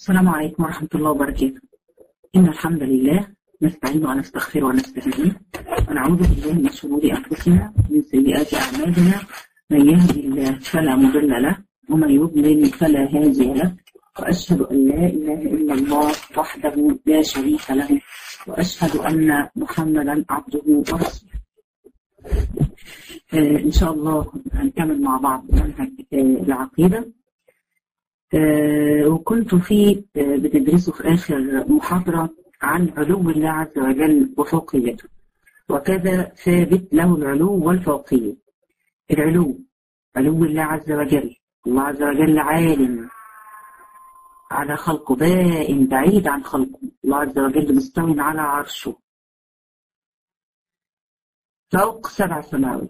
السلام عليكم ورحمة الله وبركاته إن الحمد لله نستعين ونستغفر ونستهديه ونعوذ بالله من شرور أنفسنا ومن سيئات أعمالنا من يهدي الله فلا مضل له ومن يضلل فلا هادي له وأشهد أن لا إله إلا الله وحده لا شريك له وأشهد أن محمدا عبده ورسوله آه إن شاء الله هنكمل مع بعض منهج آه العقيدة آه وكنت في آه بتدرسوا في آخر محاضرة عن علو الله عز وجل وفوقيته وكذا ثابت له العلو والفوقية العلو علو الله عز وجل الله عز وجل عالم على خلقه بائن بعيد عن خلقه الله عز وجل مستوي على عرشه فوق سبع سماوات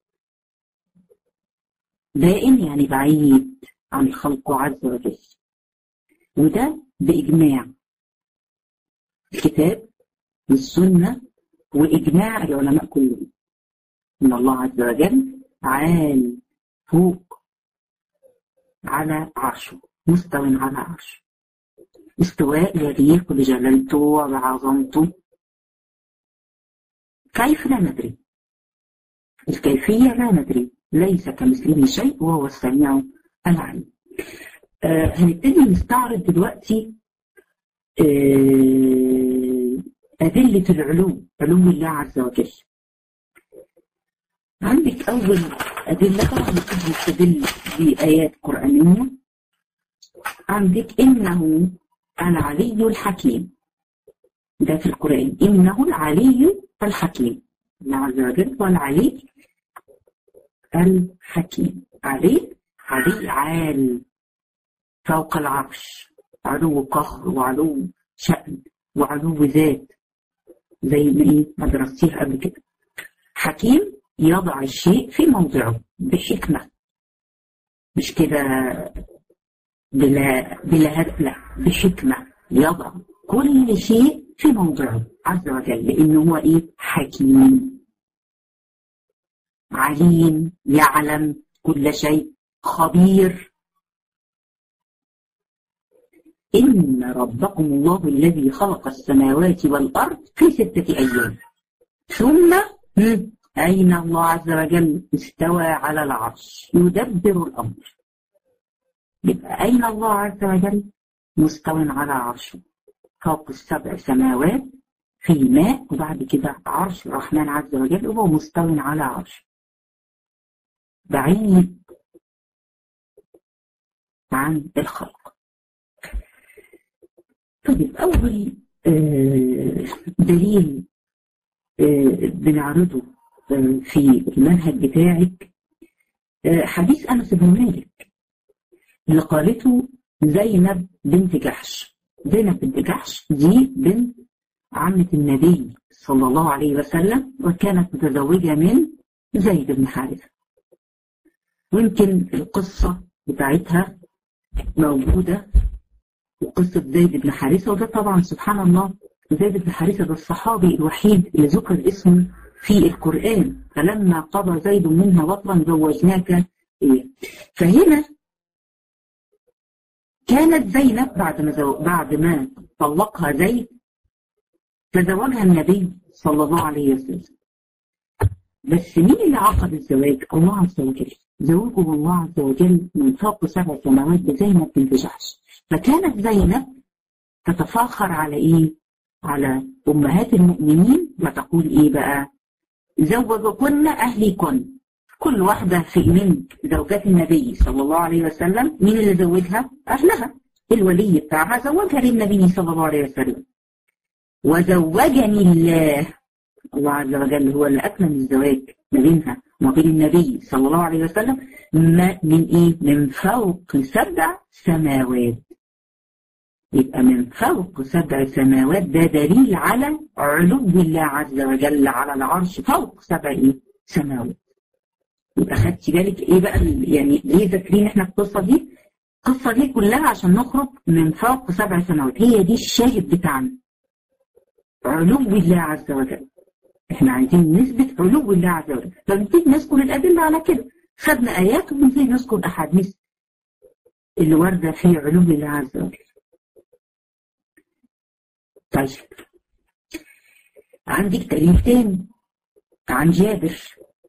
بائن يعني بعيد عن خلقه عز وجل وده بإجماع الكتاب والسنة وإجماع العلماء كلهم إن الله عز وجل عال فوق على عرشه مستو على عرشه استواء يليق بجلالته وبعظمته كيف لا ندري الكيفية لا ندري ليس كمثله شيء وهو السميع العليم آه هنبتدي نستعرض دلوقتي آه أدلة العلو علو الله عز وجل عندك أول أدلة طبعا نستدل بآيات قرآنية عندك إنه العلي الحكيم ده في القرآن إنه العلي الحكيم الله عز وجل هو العلي الحكيم علي علي عال فوق العرش علو قهر وعلو شأن وعلو ذات زي ما ايه ما درستيه قبل كده حكيم يضع الشيء في موضعه بحكمة مش كده بلا بلا لا بحكمة يضع كل شيء في موضعه عز وجل لأنه هو إيه حكيم عليم يعلم كل شيء خبير إن ربكم الله الذي خلق السماوات والأرض في ستة أيام ثم أين الله عز وجل استوى على العرش يدبر الأمر يبقى أين الله عز وجل مستو على عرشه فوق السبع سماوات في ماء وبعد كده عرش الرحمن عز وجل وهو مستو على عرشه بعيد عن الخلق طيب أول دليل بنعرضه في المنهج بتاعك حديث أنس بن مالك اللي قالته زينب بنت جحش زينب بنت جحش دي بنت عمة النبي صلى الله عليه وسلم وكانت متزوجة من زيد بن حارثة ويمكن القصة بتاعتها موجودة وقصة زيد بن حارثة وده طبعا سبحان الله زيد بن حارثة ده الصحابي الوحيد اللي ذكر اسمه في القرآن فلما قضى زيد منها وطرا زوجناك إيه فهنا كانت زينب بعد ما زو... بعد ما طلقها زيد تزوجها النبي صلى الله عليه وسلم بس مين اللي عقد الزواج؟ الله عز وجل زوجه الله عز وجل من فوق سبع سماوات بزينب بنت جحش فكانت زينب تتفاخر على ايه؟ على امهات المؤمنين وتقول ايه بقى؟ زوجكن اهليكن كل واحدة في من زوجات النبي صلى الله عليه وسلم مين اللي زوجها؟ أهلها الولي بتاعها زوجها للنبي صلى الله عليه وسلم وزوجني الله الله عز وجل هو اللي أكمل الزواج ما بينها وما بين النبي صلى الله عليه وسلم ما من إيه؟ من فوق سبع سماوات يبقى من فوق سبع سماوات ده دليل على علو الله عز وجل على العرش فوق سبع إيه؟ سماوات يبقى خدتي بالك ايه بقى يعني ليه ذاكرين احنا القصه دي؟ القصه دي كلها عشان نخرج من فوق سبع سنوات هي دي الشاهد بتاعنا علو الله عز وجل احنا عايزين نثبت علو الله عز وجل فبنبتدي نذكر الادله على كده خدنا ايات وبنبتدي نذكر احاديث اللي وارده في علو الله عز وجل طيب عندك دليل تاني عن جابر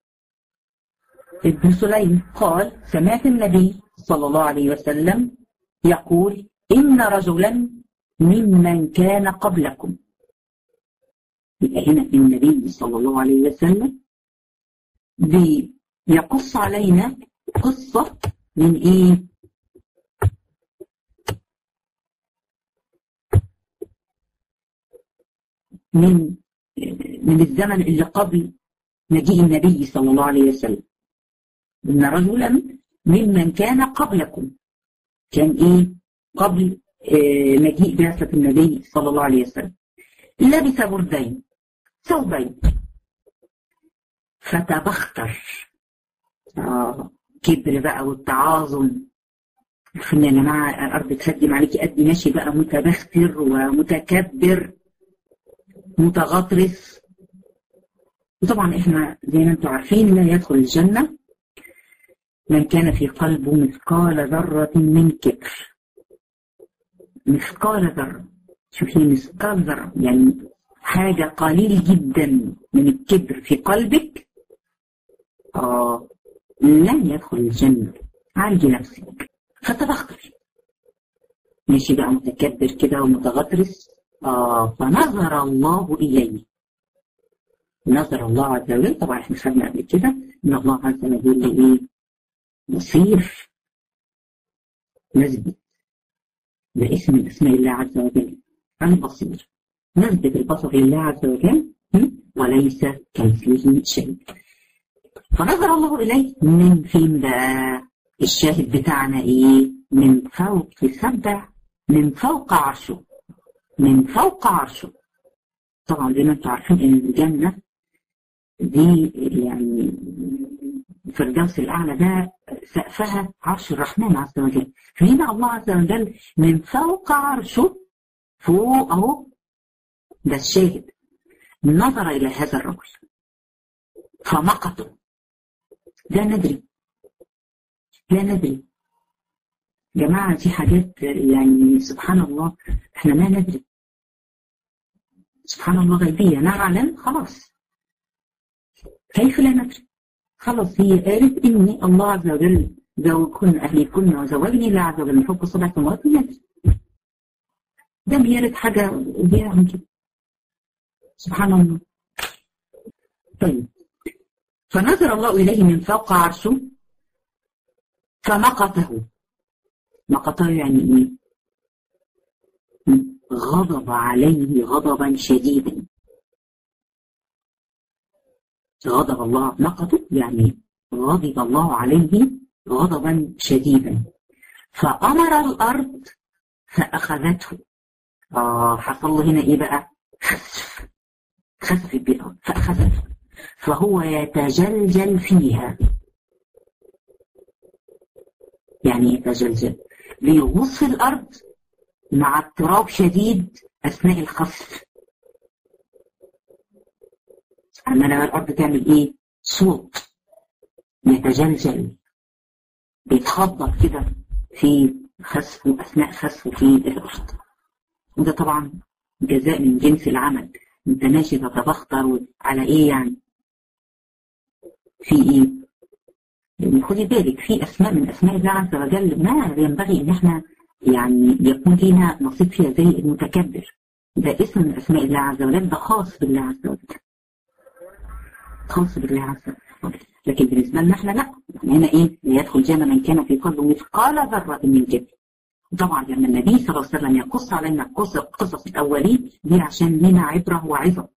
ابن سليم قال سمعت النبي صلى الله عليه وسلم يقول إن رجلا ممن كان قبلكم يبقى هنا النبي صلى الله عليه وسلم بيقص علينا قصة من إيه؟ من من الزمن اللي قبل مجيء النبي صلى الله عليه وسلم إن رجلا ممن كان قبلكم كان إيه قبل آه مجيء بعثة النبي صلى الله عليه وسلم لبس بردين ثوبين فتبختر آه كبر بقى والتعاظم عارفين يا جماعة الأرض تهدم عليكي قد ماشي بقى متبختر ومتكبر متغطرس وطبعا احنا زي ما انتم عارفين لا يدخل الجنة من كان في قلبه مثقال ذرة من كبر مثقال ذرة شوفي مثقال ذرة يعني حاجة قليل جدا من الكبر في قلبك آه لن يدخل الجنة عالجي نفسك فتبختر ماشي بقى متكبر كده ومتغطرس آه فنظر الله إليه نظر الله عز وجل طبعا احنا خدنا قبل كده ان الله عز وجل ايه بصير نثبت باسم من اسماء الله عز وجل البصير نثبت البصر لله عز وجل وليس كمثله شيء فنظر الله إليه من فين بقى الشاهد بتاعنا ايه من فوق سبع من فوق عرشه من فوق عرشه طبعا زي ما انتم عارفين ان الجنة دي يعني الفردوس الأعلى ده سقفها عرش الرحمن عز وجل فهنا الله عز وجل من فوق عرشه فوق أهو ده الشاهد نظر إلى هذا الرجل فمقته لا ندري لا ندري جماعة دي حاجات يعني سبحان الله احنا ما ندري سبحان الله غيبية نعلم خلاص كيف لا ندري خلاص هي قالت إني الله عز وجل زوجكن أهليكن وزوجني الله عز وجل من فوق سبع سماوات ندري ده بيرد حاجة بيها عن كده سبحان الله طيب فنظر الله إليه من فوق عرشه فمقته مقته يعني إيه؟ غضب عليه غضبا شديدا غضب الله مقته يعني غضب الله عليه غضبا شديدا فأمر الأرض فأخذته آه حصل له هنا إيه بقى خسف خسف بالأرض فأخذته فهو يتجلجل فيها يعني يتجلجل بيغوص في الأرض مع اضطراب شديد أثناء الخسف أما لما الأرض تعمل إيه صوت يتجلجل بيتخبط كده في خسفه أثناء خسفه في الأرض وده طبعا جزاء من جنس العمل انت ماشي تتبختر على ايه يعني في ايه لان خدي بالك في اسماء من اسماء الله عز وجل ما ينبغي ان احنا يعني يكون لينا نصيب فيها زي المتكبر ده اسم من اسماء الله عز وجل ده خاص بالله عز وجل خاص بالله عز وجل لكن بالنسبه لنا احنا لا هنا ايه ليدخل جنه من كان في قلبه مثقال ذره من كبر طبعا لما النبي صلى الله عليه وسلم يقص علينا قصص قصص الاولين دي عشان لنا عبره وعظه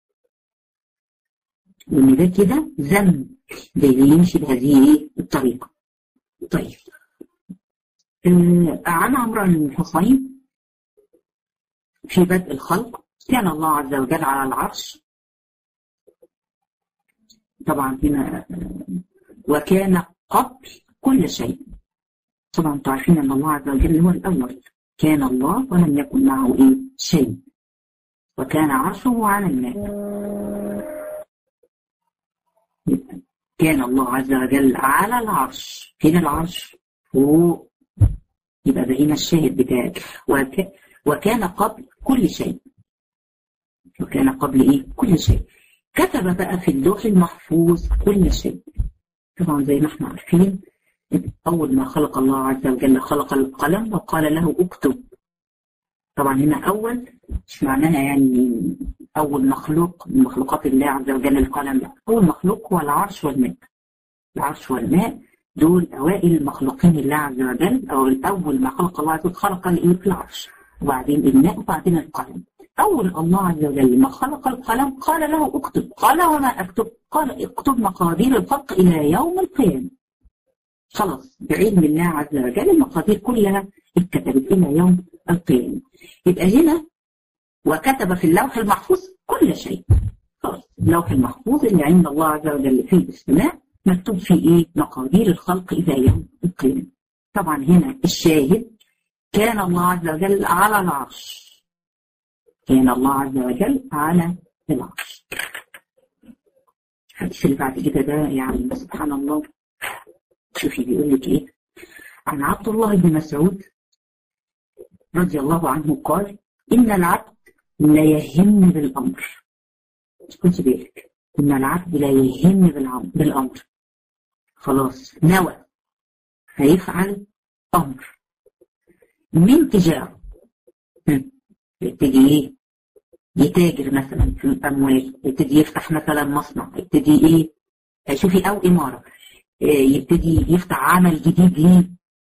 وان ده كده ذنب ده يمشي بهذه الطريقه طيب آه عن عمرو بن الحصين في بدء الخلق كان الله عز وجل على العرش طبعا هنا وكان قبل كل شيء طبعا انتم عارفين ان الله عز وجل هو الاول كان الله ولم يكن معه ايه شيء وكان عرشه على الماء كان الله عز وجل على العرش فين العرش فوق يبقى ده هنا الشاهد بتاعك وك... وكان قبل كل شيء وكان قبل إيه كل شيء كتب بقى في اللوح المحفوظ كل شيء طبعا زي ما احنا عارفين أول ما خلق الله عز وجل خلق القلم وقال له اكتب طبعا هنا أول مش معناها يعني أول مخلوق من مخلوقات الله عز وجل القلم لا أول مخلوق هو العرش والماء العرش والماء دول أوائل المخلوقين الله عز وجل أو أول ما خلق الله عز وجل خلق العرش وبعدين الماء وبعدين القلم أول الله عز وجل ما خلق القلم قال له اكتب قال وما أكتب قال اكتب مقادير الخلق إلى يوم القيامة خلاص بعلم الله عز وجل المقادير كلها اتكتبت إلى يوم القيامة يبقى هنا وكتب في اللوح المحفوظ كل شيء خلاص اللوح المحفوظ اللي عند الله عز وجل في السماء مكتوب فيه ايه مقادير الخلق إلى يوم القيامة طبعا هنا الشاهد كان الله عز وجل على العرش كان الله عز وجل على العرش الحديث اللي بعد كده ده يعني سبحان الله شوفي بيقول لك ايه عن عبد الله بن مسعود رضي الله عنه قال إن العبد لا يهم بالأمر كنت بالك إن العبد لا يهم بالأمر خلاص نوى هيفعل أمر من تجارة يبتدي ايه يتاجر مثلا في الأموال يبتدي يفتح مثلا مصنع يبتدي ايه شوفي أو إمارة يبتدي يفتح عمل جديد ليه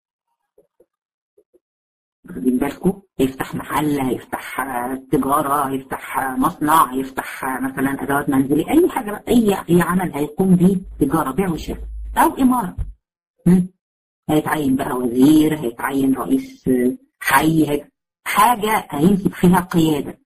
واخدين بالكم يفتح محل هيفتح تجارة يفتح مصنع يفتح مثلا أدوات منزلية أي حاجة أي أي عمل هيقوم به تجارة بيع وشراء أو إمارة هيتعين بقى وزير هيتعين رئيس حي حاجة هيمسك فيها قيادة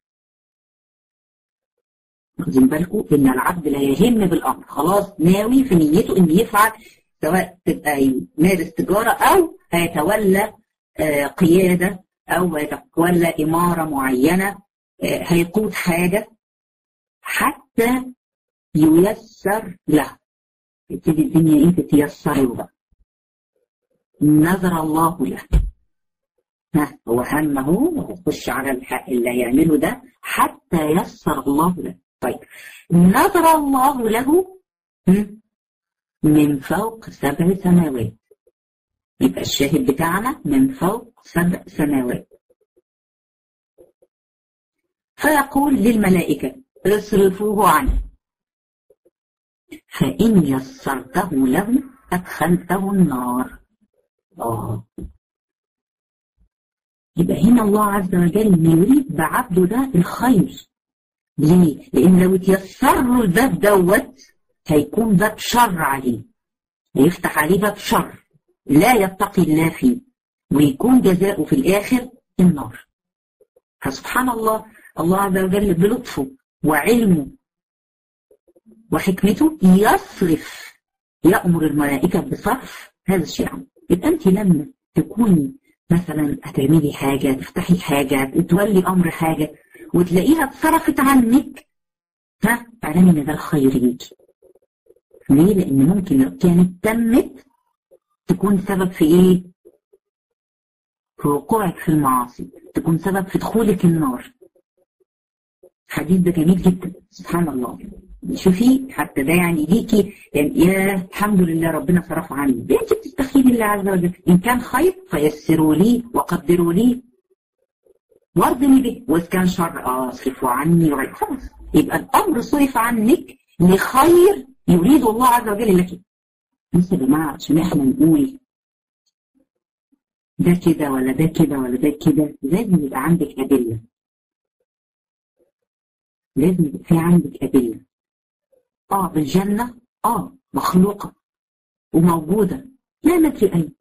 واخدين بالكم إن العبد لا يهم بالأمر خلاص ناوي في نيته إن يفعل سواء تبقى يمارس تجارة أو هيتولى قيادة أو يتولى إمارة معينة هيقود حاجة حتى ييسر له يبتدي الدنيا ايه تتيسر له بقى نظر الله له ها هو همه ويخش على الحق اللي هيعمله ده حتى يسر الله له طيب نظر الله له من فوق سبع سماوات يبقى الشاهد بتاعنا من فوق سبع سماوات فيقول للملائكة اصرفوه عنه فإن يسرته له أدخلته النار آه يبقى هنا الله عز وجل يريد بعبده ده الخير ليه؟ لأن لو تيسر له الباب دوت هيكون باب شر عليه هيفتح عليه باب شر لا يتقي الله فيه ويكون جزاؤه في الآخر النار فسبحان الله الله عز وجل بلطفه وعلمه وحكمته يصرف يأمر الملائكة بصرف هذا الشيء يبقى أنت لما تكوني مثلا هتعملي حاجة تفتحي حاجة تولي أمر حاجة وتلاقيها اتصرفت عنك ها اعلمي ان ده الخير ليكي ليه؟ لأن ممكن لو كانت تمت تكون سبب في ايه في وقوعك في المعاصي تكون سبب في دخولك النار حديث ده جميل جدا سبحان الله شوفي حتى ده يعني ليكي يعني يا الحمد لله ربنا صرف عني انت بتستخيري الله عز وجل ان كان خير فيسروا لي وقدروا لي وارضني به واذا كان شر اه اصرفوا عني وغير خلاص يبقى الامر صرف عنك لخير يريد الله عز وجل لك بس يا جماعه عشان احنا نقول ده كده ولا ده كده ولا ده كده لازم يبقى عندك ادله لازم يبقى في عندك ادله اه الجنه اه مخلوقه وموجوده لا ندري اين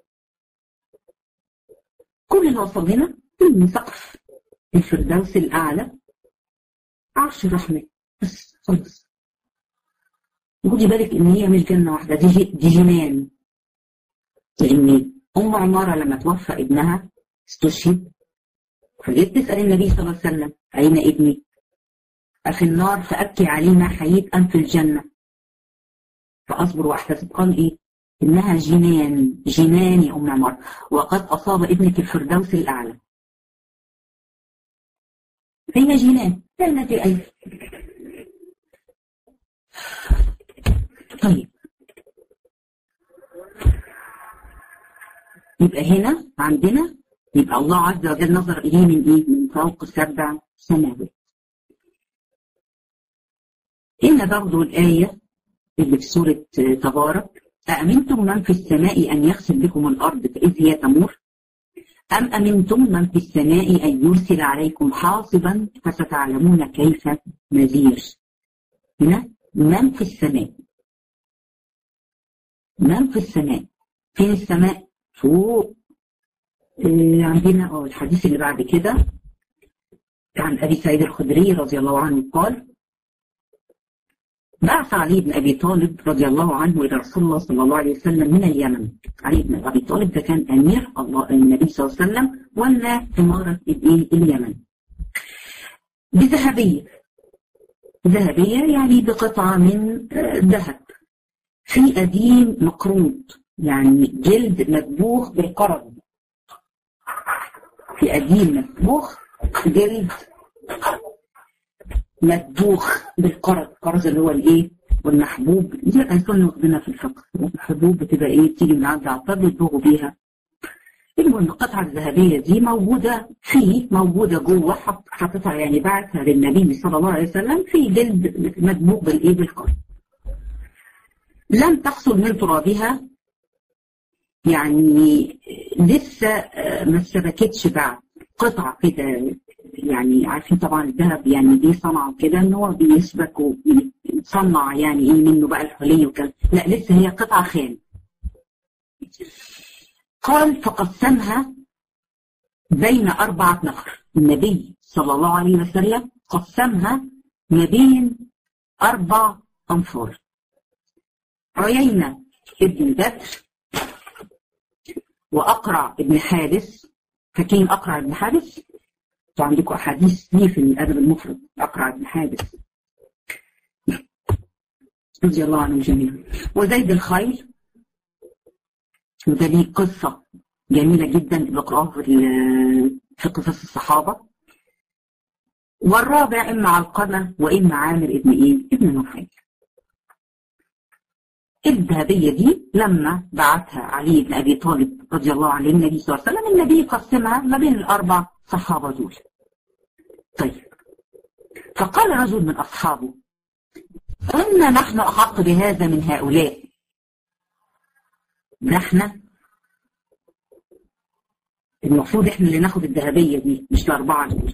كل اللي وصل لنا من سقف الفردوس الاعلى عرش الرحمن بس خلص خدي بالك ان هي مش جنه واحده دي دي جنان لان ام عماره لما توفى ابنها استشهد فجيت تسال النبي صلى الله عليه وسلم اين ابني؟ أفي النار فأبكي عليه ما حييت أم في الجنة فأصبر وأحتسب قال إيه إنها جنان جنان يا أم عمار وقد أصاب ابنك الفردوس الأعلى هي جنان التي أي طيب يبقى هنا عندنا يبقى الله عز وجل نظر إليه من إيه؟ من فوق سبع سماوات هنا برضو الآية اللي في سورة تبارك أأمنتم من في السماء أن يخسف بكم الأرض فإذ هي تمور أم أمنتم من في السماء أن يرسل عليكم حاصبا فستعلمون كيف نذير هنا من في السماء من في السماء فين السماء فوق آه عندنا اه الحديث اللي بعد كده عن أبي سعيد الخدري رضي الله عنه قال بعث علي بن أبي طالب رضي الله عنه إلى رسول الله صلى الله عليه وسلم من اليمن علي بن أبي طالب ده كان أمير الله النبي صلى الله عليه وسلم ولا إمارة اليمن بذهبية ذهبية يعني بقطعة من ذهب في أديم مقروض يعني جلد مذبوح بالقرض في أديم مذبوح جلد مدبوخ بالقرض القرض اللي هو الايه والمحبوب دي هيكون واخدينها في الفقه الحبوب بتبقى ايه بتيجي من عند عطار يدبغوا بيها المهم القطعة الذهبية دي موجودة في موجودة جوه حاططها يعني بعتها للنبي صلى الله عليه وسلم في جلد مدبوغ بالايه بالقرض لم تحصل من ترابها يعني لسه ما اشتبكتش بعد قطعة كده يعني عارفين طبعا الذهب يعني ليه صنعه كده ان هو بيشبك ويصنع يعني ايه منه بقى الحلي وكذا لا لسه هي قطعه خام قال فقسمها بين أربعة نفر النبي صلى الله عليه وسلم قسمها ما بين أربع أنفار عيينة ابن بدر وأقرع ابن حارس فاكرين أقرع ابن حارس عندكم أحاديث ليه في الأدب المفرد أقرع بن حادث رضي الله عنهم جميعا وزيد الخيل وده ليه قصة جميلة جدا بقراها في في قصص الصحابة والرابع إما علقمة وإما عامر ابن إيه؟ ابن نفيل الذهبية دي لما بعتها علي بن أبي طالب رضي الله عنه النبي صلى الله عليه وسلم النبي قسمها ما بين الأربع صحابة دول طيب فقال رجل من أصحابه قلنا نحن أحق بهذا من هؤلاء نحن المفروض احنا اللي ناخد الذهبية دي مش الأربعة دول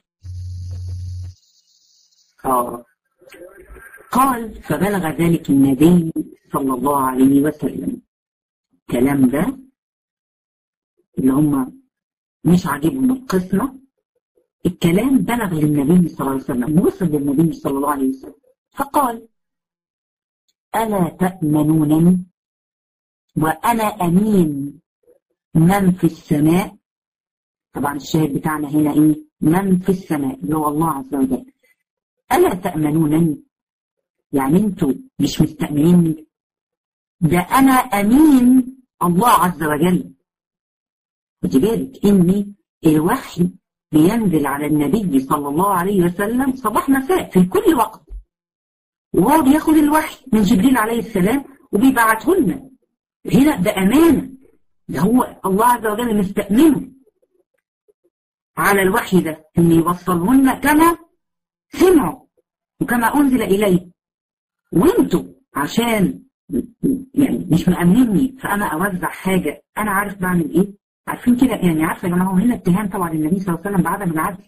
آه قال فبلغ ذلك النبي صلى الله عليه وسلم الكلام ده اللي هم مش عاجبهم القسمة الكلام بلغ للنبي صلى الله عليه وسلم وصل للنبي صلى الله عليه وسلم فقال ألا تأمنونني وأنا أمين من في السماء طبعا الشاهد بتاعنا هنا إيه من في السماء اللي هو الله عز وجل ألا تأمنونني يعني انتوا مش مستأمنيني ده أنا أمين الله عز وجل خدي بالك إني الوحي بينزل على النبي صلى الله عليه وسلم صباح مساء في كل وقت وهو بياخد الوحي من جبريل عليه السلام وبيبعته لنا هنا ده أمانة ده هو الله عز وجل مستأمنه على الوحي ده ان يوصله لنا كما سمعوا وكما أنزل إليه وانتوا عشان يعني مش مأمنني فأنا أوزع حاجة أنا عارف بعمل إيه عارفين كده يعني عارفة يا جماعة هو هنا اتهام طبعا للنبي صلى الله عليه وسلم بعدم العدل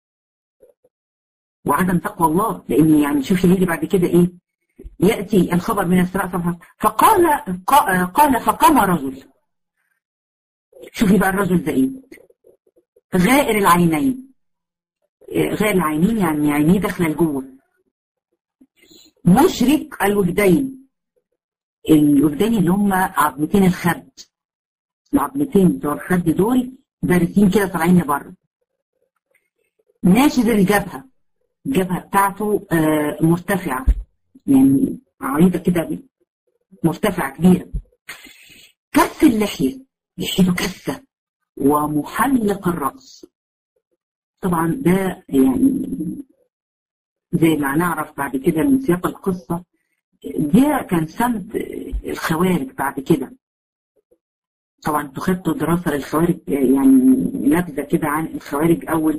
وعدم تقوى الله لأن يعني شوف هيجي بعد كده إيه يأتي الخبر من السماء سبحانه فقال قال فقام رجل شوفي بقى الرجل ده إيه غائر العينين غائر العينين يعني عينيه داخله لجوه مشرك الوجدين الوجدين اللي هم عظمتين الخد العظمتين بتوع الخد دول بارزين كده طالعين لبره ناشز الجبهه الجبهه بتاعته آه مرتفعه يعني عريضه كده مرتفعه كبيره كف اللحيه لحيته كثه ومحلق الراس طبعا ده يعني زي ما نعرف بعد كده من سياق القصة ده كان سمت الخوارج بعد كده طبعا انتوا خدتوا دراسة للخوارج يعني نبذة كده عن الخوارج أول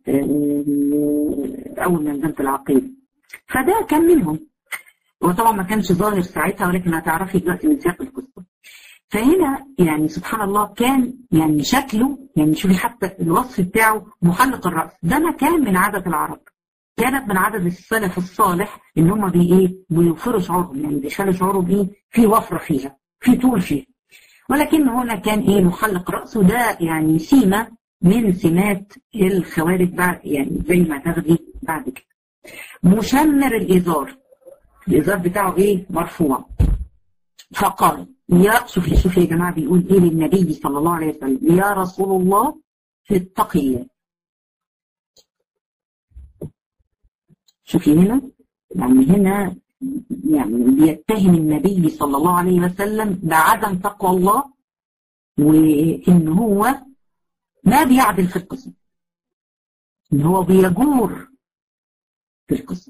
أول منظمة العقيدة فده كان منهم وطبعا ما كانش ظاهر ساعتها ولكن هتعرفي دلوقتي من سياق القصة فهنا يعني سبحان الله كان يعني شكله يعني شوفي حتى الوصف بتاعه محلق الرأس ده ما كان من عادة العرب كانت من عدد السلف الصالح ان هم بي ايه بيوفروا شعورهم يعني بيخلوا شعورهم ايه في وفره فيها في طول فيها ولكن هنا كان ايه محلق راسه ده يعني سيمه من سمات الخوارج بعد يعني زي ما تاخدي بعد كده مشمر الازار الازار بتاعه ايه مرفوع فقال يا شوفي شوفي يا جماعه بيقول ايه للنبي صلى الله عليه وسلم يا رسول الله اتقي الله شوفي هنا يعني هنا يعني بيتهم النبي صلى الله عليه وسلم بعدم تقوى الله وإن هو ما بيعدل في القسم إن هو بيجور في القسم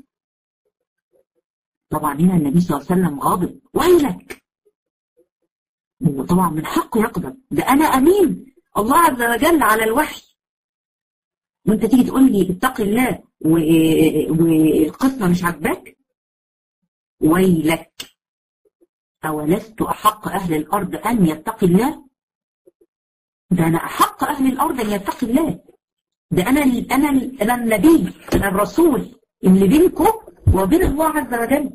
طبعا هنا النبي صلى الله عليه وسلم غاضب ويلك هو طبعا من حقه يقدر ده أنا أمين الله عز وجل على الوحي وانت تيجي تقول لي اتق الله والقصة مش عاجباك ويلك أولست أحق أهل الأرض أن يتقي الله ده أنا أحق أهل الأرض أن يتقي الله ده أنا ال أنا ال أنا النبي أنا الرسول اللي بينكم وبين الله عز وجل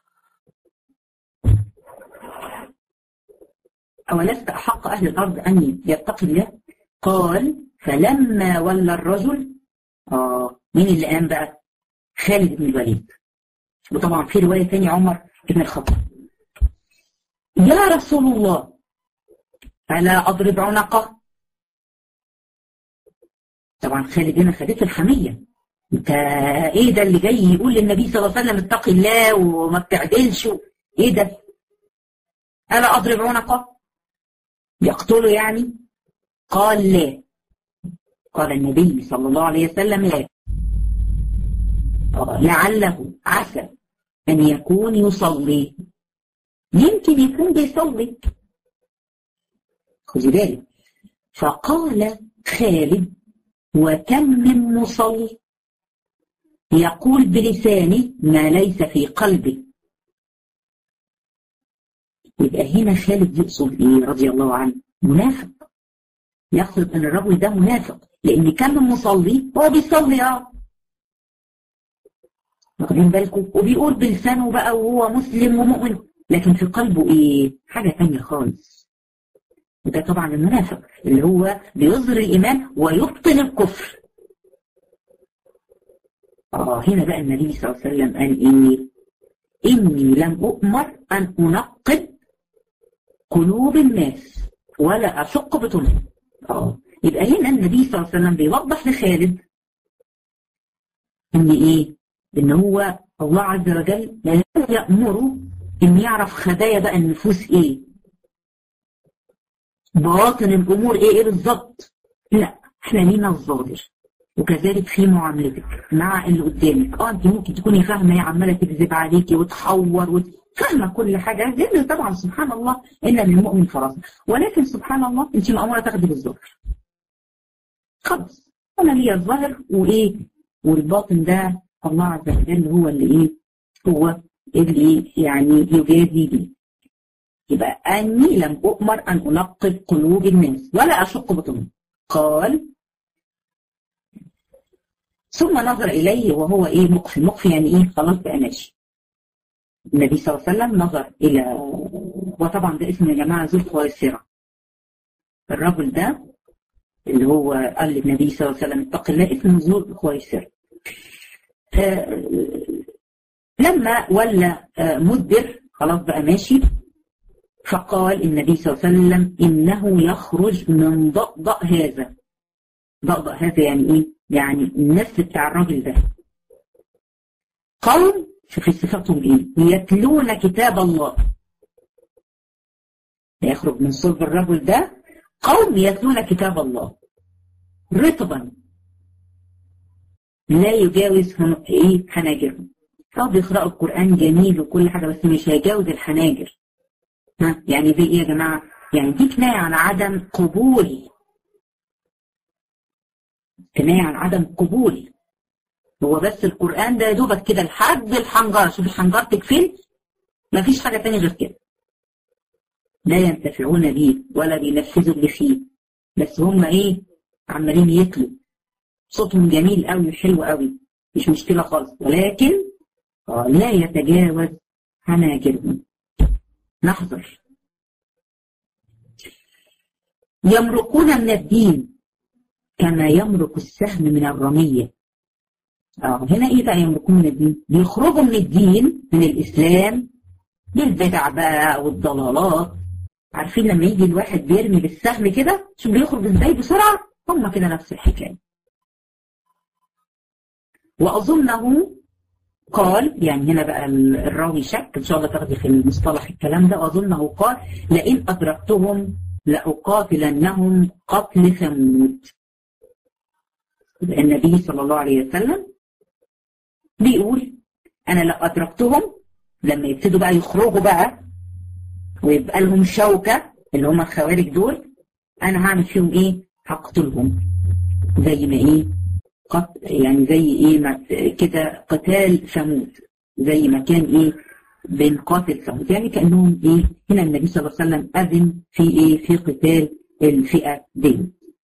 أولست أحق أهل الأرض أن يتقي الله قال فلما ولى الرجل آه مين اللي قام بقى خالد بن الوليد وطبعا في رواية تانية عمر بن الخطاب يا رسول الله ألا أضرب عنقه طبعا خالد هنا خدته الحمية انت ايه ده اللي جاي يقول للنبي صلى الله عليه وسلم اتقي الله وما بتعدلش ايه ده ألا أضرب عنقه يقتله يعني قال لا قال النبي صلى الله عليه وسلم لا لعله عسى أن يكون يصلي يمكن يكون بيصلي خذي بالك فقال خالد وكم من مصلي يقول بلسانه ما ليس في قلبه يبقى هنا خالد يقصد ايه رضي الله عنه منافق يقصد ان الرجل ده منافق لان كم من مصلي هو بيصلي اه واخدين بالكم وبيقول بلسانه بقى وهو مسلم ومؤمن لكن في قلبه ايه حاجه ثانيه خالص وده طبعا المنافق اللي هو بيظهر الايمان ويبطن الكفر اه هنا بقى النبي صلى الله عليه وسلم قال ايه اني لم اؤمر ان انقب قلوب الناس ولا اشق بطنهم اه يبقى هنا النبي صلى الله عليه وسلم بيوضح لخالد ان ايه ان هو الله عز وجل لا يأمره ان يعرف خبايا بقى النفوس ايه باطن الامور ايه ايه بالظبط لا احنا لينا الظاهر وكذلك في معاملتك مع اللي قدامك اه انت ممكن تكوني فاهمه هي عماله تكذب عليكي وتحور وت... فاهمه كل حاجه لان طبعا سبحان الله الا للمؤمن فراسه ولكن سبحان الله انت ماموره تاخدي بالظاهر خلاص انا ليا الظاهر وايه والباطن ده الله عز وجل هو اللي ايه هو اللي يعني يجازي بيه يبقى اني لم اؤمر ان انقب قلوب الناس ولا اشق بطنهم قال ثم نظر اليه وهو ايه مقفي مقفي يعني ايه خلاص بقى ماشي النبي صلى الله عليه وسلم نظر الى وطبعا ده اسم يا جماعه ذو الخويصره الرجل ده اللي هو قال للنبي صلى الله عليه وسلم اتق الله اسمه ذو الخويصره آه لما ولى آه مدبر خلاص بقى ماشي فقال النبي صلى الله عليه وسلم إنه يخرج من ضأضأ هذا ضأضأ هذا يعني إيه؟ يعني النسل بتاع الراجل ده قوم شوف صفاتهم إيه؟ يتلون كتاب الله يخرج من صلب الرجل ده قوم يتلون كتاب الله رطبا لا يجاوز ايه حناجرهم اه بيقرأوا القرآن جميل وكل حاجة بس مش هيجاوز الحناجر ها يعني دي ايه يا جماعة يعني دي كناية عن عدم قبول كناية عن عدم قبول هو بس القرآن ده يا دوبك كده لحد الحنجرة شوف حنجرتك فين مفيش حاجة تانية غير كده لا ينتفعون بيه ولا بينفذوا اللي فيه بس هم ايه عمالين يتلوا صوتهم جميل قوي وحلو قوي مش مشكلة خالص ولكن لا يتجاوز حناجرهم نحذر يمرقون من الدين كما يمرق السهم من الرمية اه هنا ايه بقى يمرقون من الدين بيخرجوا من الدين من الاسلام بالبدع بقى والضلالات عارفين لما يجي الواحد بيرمي بالسهم كده شو بيخرج ازاي بسرعة هم كده نفس الحكاية وأظنه قال يعني هنا بقى الراوي شك إن شاء الله تاخدي في المصطلح الكلام ده وأظنه قال لئن أدركتهم لأقاتلنهم قتل ثمود النبي صلى الله عليه وسلم بيقول أنا لو أدركتهم لما يبتدوا بقى يخرجوا بقى ويبقى لهم شوكة اللي هم الخوارج دول أنا هعمل فيهم إيه هقتلهم زي ما إيه قط يعني زي إيه كده قتال ثمود زي ما كان إيه بنقاتل ثمود يعني كأنهم إيه هنا النبي صلى الله عليه وسلم أذن في إيه في قتال الفئة دي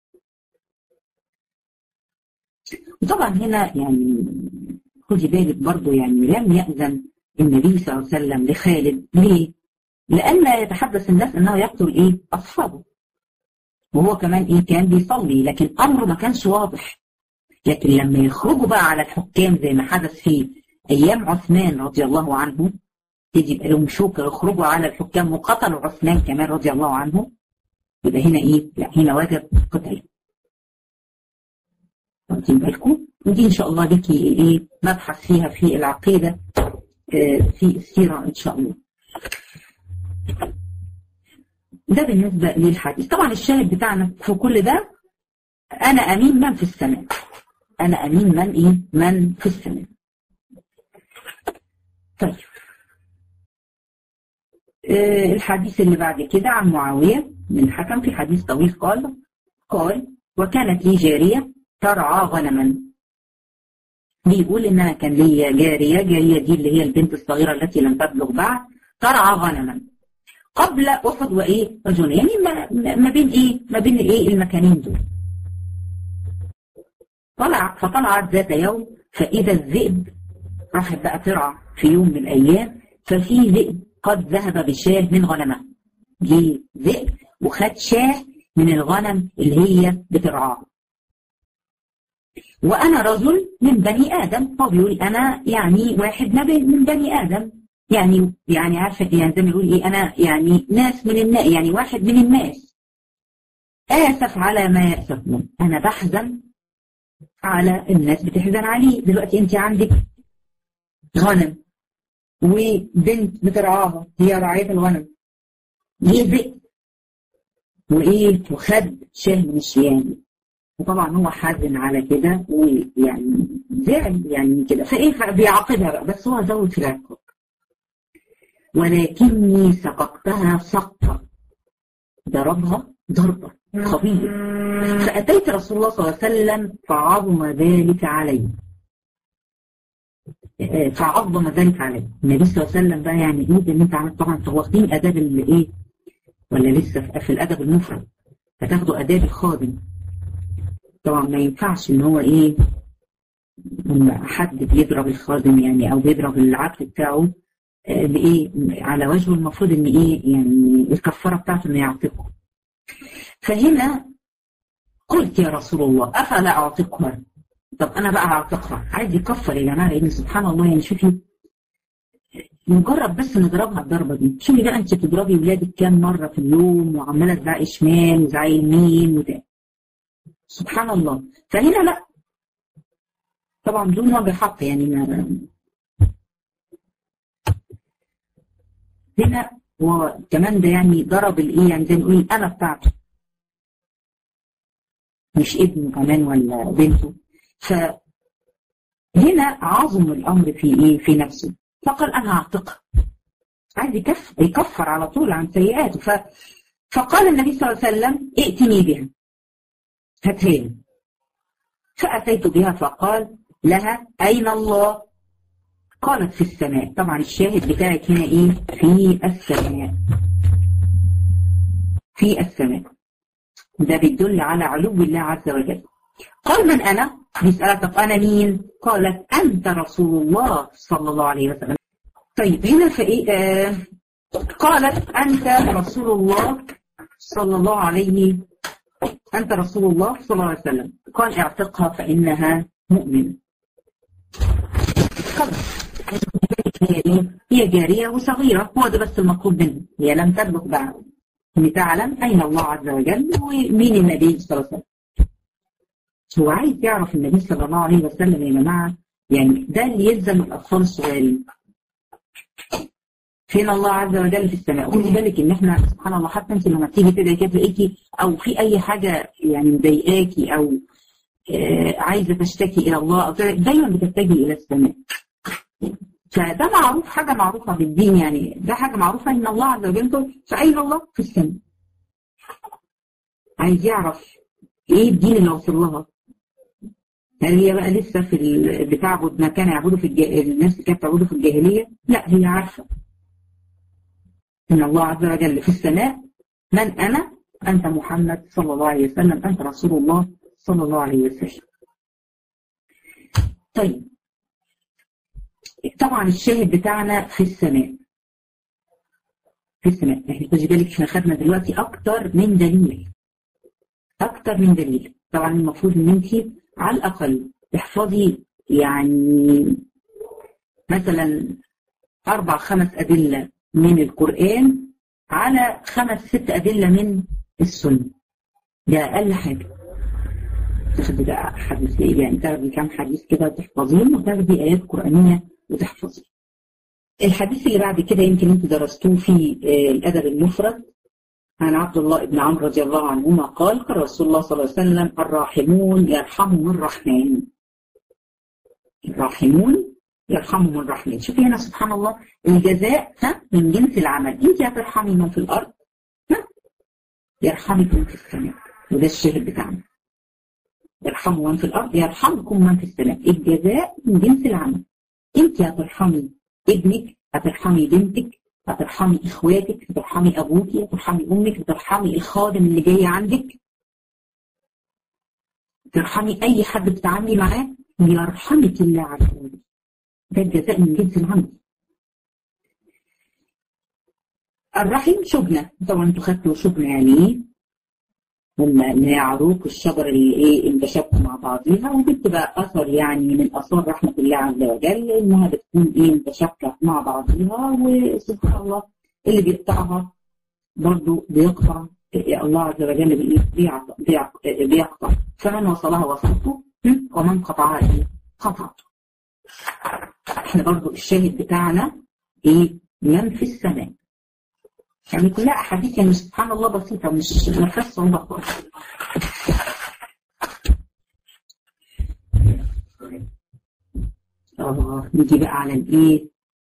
وطبعا هنا يعني خدي بالك برضه يعني لم يأذن النبي صلى الله عليه وسلم لخالد ليه؟ لئلا يتحدث الناس انه يقتل ايه؟ اصحابه. وهو كمان ايه؟ كان بيصلي لكن امره ما كانش واضح. لكن لما يخرجوا بقى على الحكام زي ما حدث في ايام عثمان رضي الله عنه تيجي يبقى لهم شوكه يخرجوا على الحكام وقتلوا عثمان كمان رضي الله عنه يبقى هنا ايه؟ لا هنا وجب قتل. واخدين بالكم؟ ودي ان شاء الله ليكي ايه؟ مبحث فيها في العقيده في السيره ان شاء الله. ده بالنسبة للحديث طبعا الشاهد بتاعنا في كل ده أنا أمين من في السماء أنا أمين من إيه من في السماء طيب آه الحديث اللي بعد كده عن معاوية من حكم في حديث طويل قال قال وكانت لي جارية ترعى غنما بيقول إن أنا كان لي جارية جارية دي اللي هي البنت الصغيرة التي لم تبلغ بعد ترعى غنما قبل أحد وإيه رجل يعني ما, ما بين إيه ما بين إيه المكانين دول طلع فطلعت ذات يوم فإذا الذئب راحت بقى ترعى في يوم من الأيام ففي ذئب قد ذهب بشاه من غنمه جه ذئب وخد شاه من الغنم اللي هي بترعاه وأنا رجل من بني آدم هو بيقول أنا يعني واحد من بني آدم يعني يعني عارفه يعني زي ما يقول ايه انا يعني ناس من الناس يعني واحد من الناس اسف على ما ياسفون انا بحزن على الناس بتحزن عليه دلوقتي انت عندك غنم وبنت بترعاها هي راعيه الغنم يذئ وايه وخد شاه من الشيان وطبعا هو حزن على كده ويعني زعل يعني كده فايه بيعاقبها بقى بس هو زود في العقاب ولكني سقطتها سقطة ضربها ضربة خبيثة فأتيت رسول الله صلى الله عليه وسلم فعظم ذلك علي فعظم ذلك علي النبي صلى الله عليه وسلم بقى يعني ايه ان انت عملت طبعا انتوا واخدين اداب الايه ولا لسه في الادب المفرد هتاخدوا اداب الخادم طبعا ما ينفعش ان هو ايه حد بيضرب الخادم يعني او بيضرب العبد بتاعه بايه على وجهه المفروض ان ايه يعني الكفاره بتاعته انه يعتقه فهنا قلت يا رسول الله افلا اعتقها طب انا بقى هعتقها عايز يكفر يا جماعه لان سبحان الله يعني شوفي مجرد بس نضربها الضربه دي شوفي بقى انت بتضربي ولادك كام مره في اليوم وعماله تزعقي شمال وزعقي يمين وده سبحان الله فهنا لا طبعا بدون وجه حق يعني ما هنا وكمان ده يعني ضرب الايه يعني زي ما نقول انا بتاعته مش ابنه كمان ولا بنته ف هنا عظم الأمر في إيه في نفسه فقال أنا أعتقها عايز يكفر, يكفر على طول عن سيئاته ف... فقال النبي صلى الله عليه وسلم ائتني بها هاتها لي فأتيت بها فقال لها أين الله قالت في السماء طبعا الشاهد بتاعك هنا إيه في السماء في السماء ده بيدل على علو الله عز وجل قال من أنا بيسألها طب أنا مين قالت أنت رسول الله صلى الله عليه وسلم طيب هنا فإيه آه قالت أنت رسول الله صلى الله عليه أنت رسول الله صلى الله عليه وسلم قال اعتقها فإنها مؤمنة هي هي جارية وصغيرة هو ده بس المطلوب منه هي لم تبلغ بعد ان تعلم أين الله عز وجل ومين النبي صلى الله عليه وسلم هو عايز يعرف النبي صلى الله عليه وسلم يا جماعة يعني ده اللي يلزم الأطفال الصغيرين فين الله عز وجل في السماء خدي بالك ان احنا سبحان الله حتى انت لما تيجي كده كده تلاقيكي او في اي حاجه يعني مضايقاكي او آه عايزه تشتكي الى الله او كده دايما بتتجهي الى السماء فده معروف حاجه معروفه بالدين يعني ده حاجه معروفه ان الله عز وجل فاين الله في السماء عايز يعرف ايه الدين اللي وصل لها هل هي بقى لسه في بتعبد ما كان يعبده في الجا... الناس اللي كانت تعبده في الجاهليه لا هي عارفه ان الله عز وجل في السماء من انا انت محمد صلى الله عليه وسلم انت رسول الله صلى الله عليه وسلم طيب طبعا الشاهد بتاعنا في السماء في السماء يعني خدي بالك احنا خدنا دلوقتي اكتر من دليل اكتر من دليل طبعا المفروض ان انت على الاقل تحفظي يعني مثلا اربع خمس ادله من القران على خمس ست ادله من السنه ده اقل حاجه تاخدي بقى حديث يعني تاخدي كام حديث كده تحفظيهم وتاخدي ايات قرانيه وتحفظي الحديث اللي بعد كده يمكن انتوا درستوه في الادب المفرد عن عبد الله بن عمرو رضي الله عنهما قال قال رسول الله صلى الله عليه وسلم الراحمون يرحمهم الرحمن الراحمون يرحمهم الرحمن شوفي هنا سبحان الله الجزاء ها من جنس العمل انت هترحمي من في الارض ها يرحمك من في السماء وده الشاهد بتاعنا يرحموا من في الارض يرحمكم من في السماء الجزاء من جنس العمل انت هترحمي ابنك هترحمي بنتك هترحمي اخواتك هترحمي ابوك هترحمي امك هترحمي الخادم اللي جاي عندك ترحمي اي حد بتتعاملي معاه يرحمك الله عز وجل ده الجزاء من جنس العمل الرحم شبنة طبعا انتوا خدتوا شبنة يعني ايه هم اللي هي عروق الشجر اللي ايه انتشبوا مع بعضيها ودي بتبقى اثر يعني من اثار رحمه الله عز وجل انها بتكون ايه متشابكه مع بعضيها وسبحان الله اللي بيقطعها برضه بيقطع الله عز وجل بيقطع بيقطع فمن وصلها وصلته ومن قطعها ايه قطعته احنا برضه الشاهد بتاعنا ايه من في السماء يعني كلها احاديث يعني سبحان الله بسيطه مش ما فيهاش صعوبه خالص اه نيجي بقى على الايه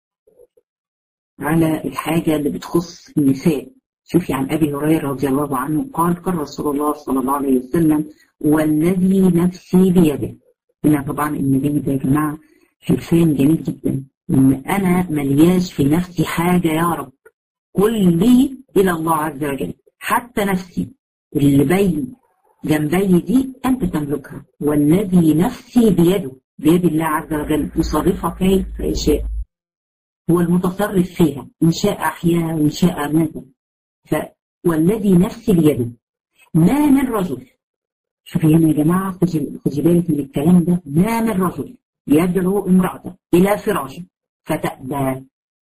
على الحاجه اللي بتخص النساء شوفي عن ابي هريره رضي الله عنه قال قال رسول الله صلى الله عليه وسلم والذي نفسي بيده هنا طبعا النبي ده يا جماعه حلفان جميل جدا ان انا ملياش في نفسي حاجه يا رب كل لي إلى الله عز وجل حتى نفسي اللي بين جنبي دي أنت تملكها والذي نفسي بيده بيد الله عز وجل يصرفها كيف يشاء هو المتصرف فيها إن شاء أحياها وإن شاء أماتها ف والذي نفسي بيده ما من رجل شوفي هنا يا جماعة خدي بالك من الكلام ده ما من رجل يدعو امرأته إلى فراشه فتأبى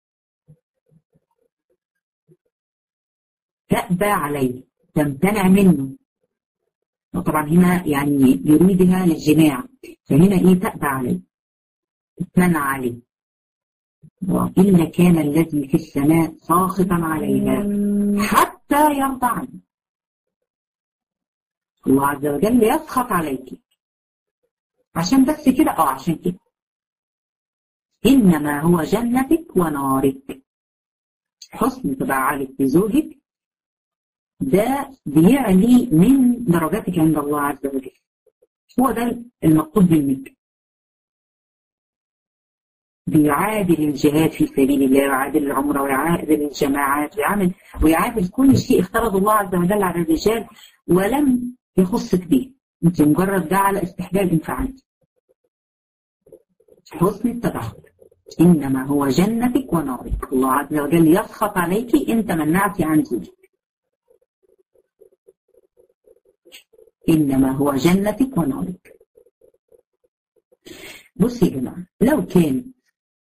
تأبى عليه تمتنع منه وطبعا هنا يعني يريدها للجماع فهنا ايه تأبى عليه تمنع عليه وإلا كان الذي في السماء ساخطا عليها حتى يرضى عنه الله عز وجل يسخط عليك عشان بس كده اه عشان كده إنما هو جنتك ونارك حسن تبعالك بزوجك ده بيعلي من درجاتك عند الله عز وجل هو ده المطلوب منك بيعادل الجهاد في سبيل الله ويعادل العمرة ويعادل الجماعات ويعمل ويعادل كل شيء افترض الله عز وجل على الرجال ولم يخصك به انت مجرد ده على استحلال انفعالك حسن التبعات إنما هو جنتك ونارك الله عز وجل يسخط عليك إن تمنعت عن زوجك إنما هو جنتك ونارك بصي يا جماعة لو كان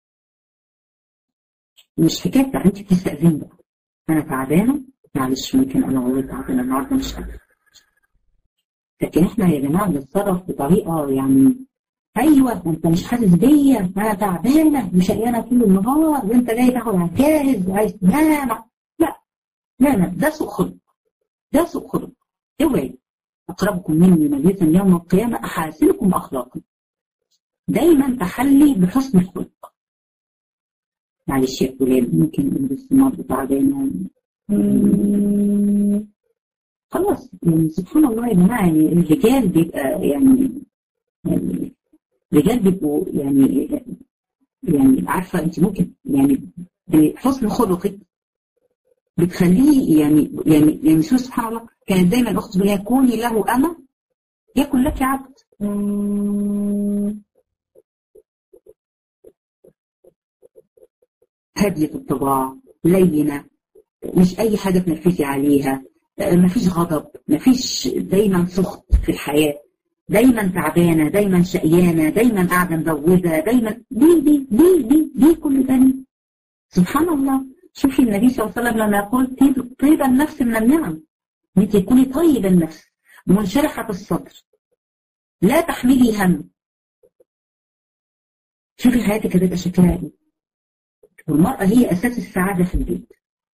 مش حكاية بقى انت بتستأذن بقى انا تعبانة معلش ممكن انا والله تعبانة النهارده مش قادرة لكن احنا يا جماعة بنتصرف بطريقة يعني ايوه وانت مش حاسس بيا انا تعبانة مش قلقانة طول النهار وانت جاي تاخد على الجاهز وعايز تنام لا لا لا ده سوء خلق ده سوء خلق اوعي اقربكم مني مجلسا يوم القيامة احاسنكم اخلاقا دايما تحلي بحسن الخلق معلش يا فلان ممكن بس النهارده تعبانة خلاص يعني سبحان الله يا جماعة يعني الرجال بيبقى يعني يعني الرجال بيبقوا يعني يعني عارفة انت ممكن يعني بحسن خلقك بتخليه يعني يعني يعني سبحان الله كانت دايما الاخت تقول لها كوني له اما يكن لك عبد هادية الطباع لينة مش أي حاجة تنفسي عليها مفيش غضب مفيش دايما سخط في الحياة دايما تعبانة دايما شقيانة دايما قاعدة مزوجة دايما ليه ليه ليه ليه ليه كل ده سبحان الله شوفي النبي صلى الله عليه وسلم لما يقول طيب, طيب النفس من النعم انت تكوني طيب النفس منشرحة الصدر لا تحملي هم شوفي حياتك هتبقى شكلها ايه والمرأة هي أساس السعادة في البيت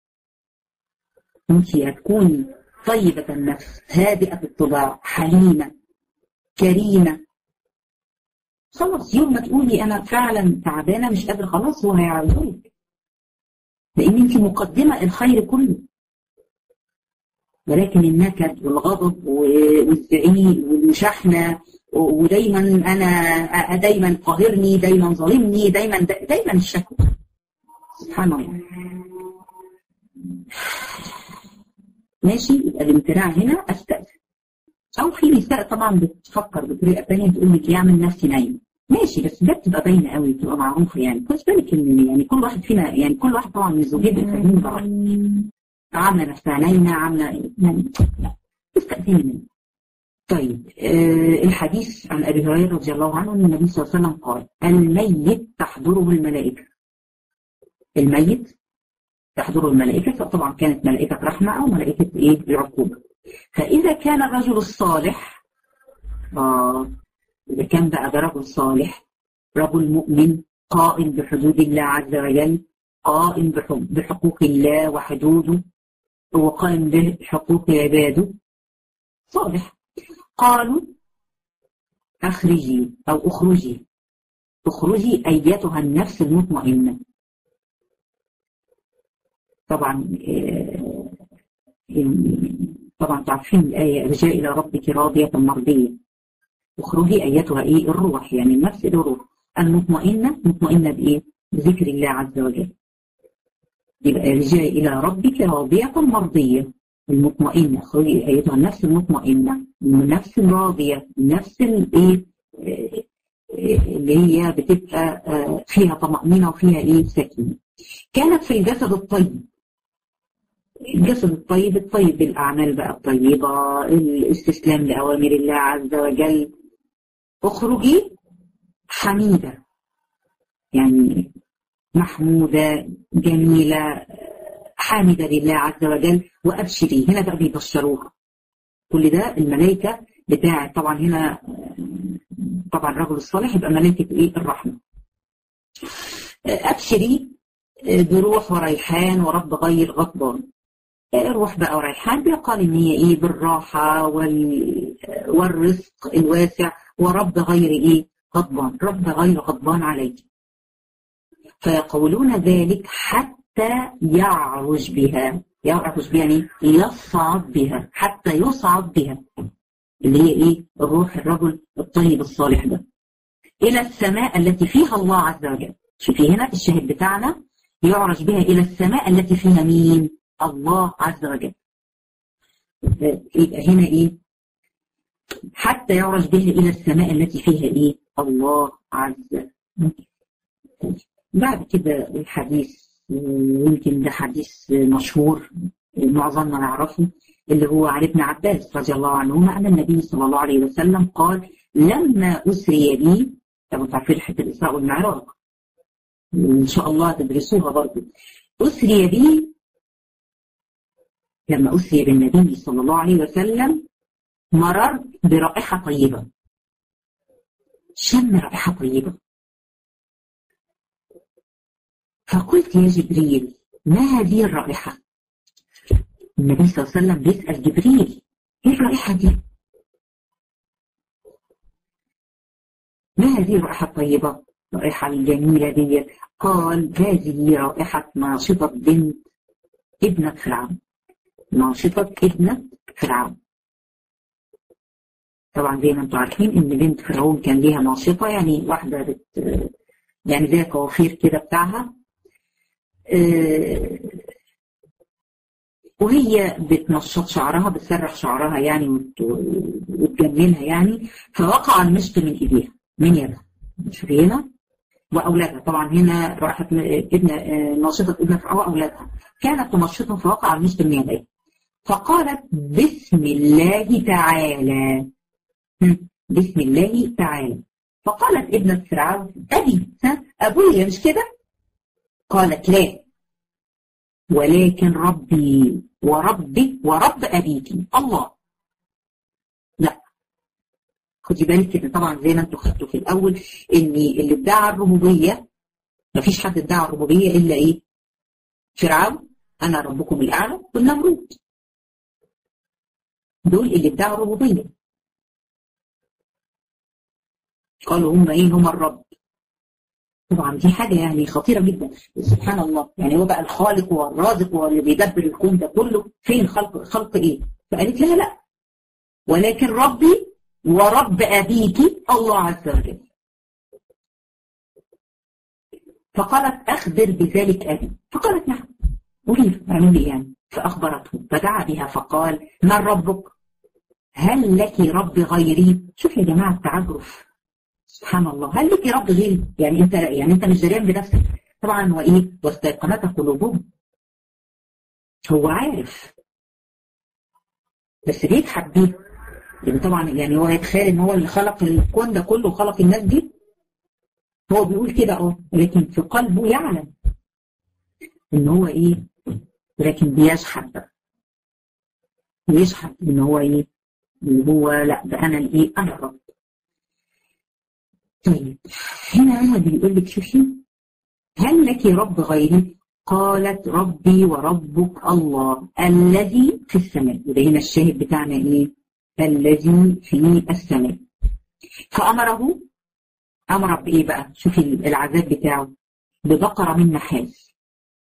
أنت هتكوني طيبة النفس هادئة الطباع حليمة كريمة خلاص يوم ما تقولي أنا فعلا تعبانة مش قادرة خلاص هو هيعرضك لأن أنت مقدمة الخير كله ولكن النكد والغضب والزعيق والمشاحنة ودايما أنا دايما قاهرني دايما ظالمني دايما دايما الشكوى سبحان الله ماشي يبقى الامتناع هنا استأذن أو في نساء طبعا بتفكر بطريقة ثانية تقول لك يعمل نفسي نايم ماشي بس ده بتبقى باينة قوي بتبقى معروفة يعني خد بالك ان يعني كل واحد فينا يعني كل واحد طبعا من الزوجين بيفهمين بعض عاملة نفسها نايمة عاملة يعني لا تستأذني منه طيب آه الحديث عن أبي هريرة رضي الله عنه أن النبي صلى الله عليه وسلم قال الميت تحضره الملائكة الميت تحضره الملائكة فطبعا كانت ملائكة رحمة أو ملائكة إيه العقوبة فإذا كان الرجل الصالح آه إذا كان بقى ده رجل صالح رجل مؤمن قائم بحدود الله عز وجل قائم بحقوق الله وحدوده وقائم بحقوق عباده صالح قالوا أخرجي أو أخرجي اخرجي أيتها النفس المطمئنة طبعا طبعا تعرفين الآية ارجعي إلى ربك راضية مرضية اخرجي أيتها إيه الروح يعني النفس الروح المطمئنة مطمئنة بإيه بذكر الله عز وجل يبقى ارجعي إلى ربك راضية مرضية المطمئنة اخرجي أيتها النفس المطمئنة النفس الراضية النفس الإيه اللي هي بتبقى فيها طمأنينة وفيها إيه سكينة كانت في الجسد الطيب الجسد الطيب الطيب بالأعمال بقى الطيبة الاستسلام لأوامر الله عز وجل اخرجي حميدة يعني محمودة جميلة حامدة لله عز وجل وأبشري هنا بقى بيبشروها كل ده الملائكة بتاعة طبعا هنا طبعا الرجل الصالح يبقى ملائكة ايه الرحمة أبشري بروح وريحان ورب غير غضبان روح بقى وريحان بيقال ان هي ايه بالراحة وال... والرزق الواسع ورب غير ايه غضبان رب غير غضبان عليك فيقولون ذلك حتى يعرج بها يعرج بها يعني يصعد بها حتى يصعد بها اللي هي ايه الروح الرجل الطيب الصالح ده الى السماء التي فيها الله عز وجل شوفي هنا الشاهد بتاعنا يعرج بها الى السماء التي فيها مين الله عز وجل يبقى هنا ايه حتى يعرج بها الى السماء التي فيها ايه الله عز وجل بعد كده الحديث يمكن ده حديث مشهور معظمنا نعرفه اللي هو عن ابن عباس رضي الله عنهما أن النبي صلى الله عليه وسلم قال لما أسري بي طبعا تعرفين حتة الإسراء والمعراج إن شاء الله تدرسوها برضه أسري بي لما أسري بالنبي صلى الله عليه وسلم مررت برائحة طيبة شم رائحة طيبة فقلت يا جبريل ما هذه الرائحة النبي صلى الله عليه وسلم بيسأل جبريل ايه الرائحة دي ما هذه الرائحة الطيبة الرائحة الجميلة دي قال هذه رائحة ناشطة بنت ابنة فرعون ناشطة ابنة فرعون طبعا زي ما انتم عارفين ان بنت فرعون كان ليها ناشطة يعني واحدة بت يعني زي كوافير كده بتاعها وهي بتنشط شعرها بتسرح شعرها يعني وتجملها يعني فوقع المشط من ايديها من يدها شوفي هنا واولادها طبعا هنا راحت ابن ناشطه ابن فرعون واولادها كانت تنشطهم فوقع المشط من يديها فقالت بسم الله تعالى بسم الله تعالى فقالت ابنة فرعون أبي ها أبويا مش كده قالت لا ولكن ربي وربي ورب أبيك الله لا خدي بالك كده طبعا زي ما انتوا خدتوا في الأول إن اللي ادعى الربوبية مفيش حد ادعى الربوبية إلا إيه؟ فرعون أنا ربكم الأعلى والنمرود دول اللي ادعوا الربوبية قالوا هم ايه هم الرب طبعا دي حاجة يعني خطيرة جدا سبحان الله يعني هو بقى الخالق والرازق واللي بيدبر الكون ده كله فين خلق خلق ايه فقالت لها لا ولكن ربي ورب أبيك الله عز وجل فقالت أخبر بذلك أبي فقالت نعم أريد اعملي يعني فأخبرته فدعا بها فقال من ربك هل لك رب غيري شوف يا جماعة التعجرف سبحان الله هل لك رب غيري يعني انت يعني انت مش دريان بنفسك طبعا وايه واستيقنت قلوبهم هو عارف بس بيضحك بيه يعني طبعا يعني هو يتخيل ان هو اللي خلق الكون ده كله وخلق الناس دي هو بيقول كده اه لكن في قلبه يعلم ان هو ايه لكن بيشحت بقى بيشحت ان هو ايه اللي هو لا ده انا الايه انا الرب طيب هنا هنا بيقول لك شوفي هل لك رب غيري قالت ربي وربك الله الذي في السماء وده هنا الشاهد بتاعنا ايه الذي في السماء فأمره أمر بإيه بقى شوفي العذاب بتاعه ببقرة من نحاس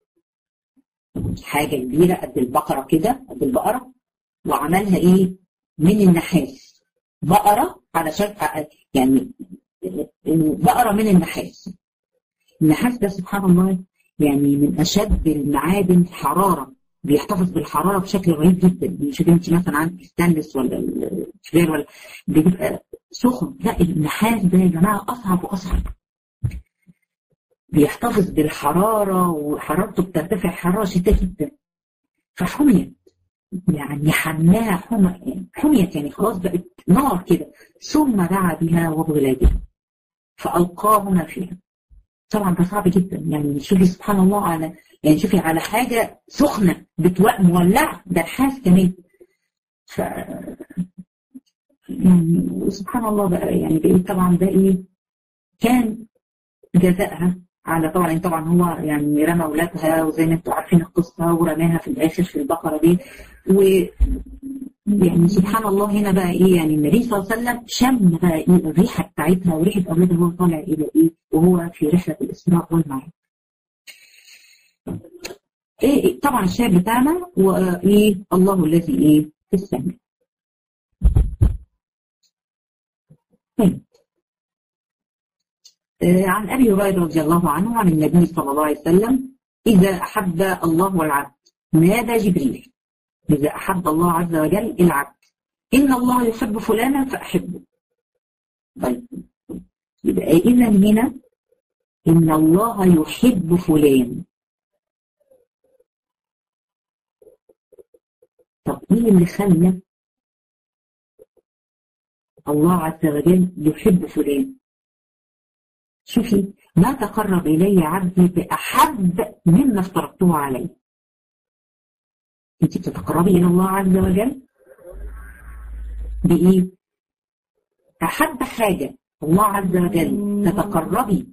حاجة كبيرة قد البقرة كده قد البقرة وعملها ايه من النحاس بقرة على شكل يعني بقرة من النحاس النحاس ده سبحان الله يعني من أشد المعادن حرارة بيحتفظ بالحرارة بشكل رهيب جدا شوف انت مثلا عندك ستانلس ولا الفلير ولا بيبقى سخن لا النحاس ده يا جماعة أصعب وأصعب بيحتفظ بالحرارة وحرارته بترتفع حرارة شديدة جدا فحميت يعني حماها حمى حميت يعني خلاص بقت نار كده ثم دعا بها وبولادها فألقاهما فيها طبعا ده صعب جدا يعني شوفي سبحان الله على يعني شوفي على حاجة سخنة بتوق مولعة ده الحاس كمان ف يعني سبحان الله بقى يعني بقيت طبعا ده ايه كان جزائها على طبعا طبعا هو يعني رمى اولادها وزي ما انتم عارفين القصه ورماها في الاخر في البقره دي و يعني سبحان الله هنا بقى ايه يعني النبي صلى الله عليه وسلم شم بقى ايه الريحه بتاعتها وريحه اولادها وهو طالع الى ايه وهو في رحله الاسراء والمعراج إيه طبعا الشاهد بتاعنا وإيه الله الذي إيه في السماء طيب عن أبي هريرة رضي الله عنه عن النبي صلى الله عليه وسلم إذا أحب الله العبد نادى جبريل إذا أحب الله عز وجل العبد إن الله يحب فلانا فأحبه طيب يبقى إذا هنا إن الله يحب فلان طب مين اللي خلى الله عز وجل يحب فلان شوفي ما تقرب إلي عبدي بأحب مما افترضته عليه انت بتتقربي إلى الله عز وجل بإيه أحب حاجة الله عز وجل تتقربي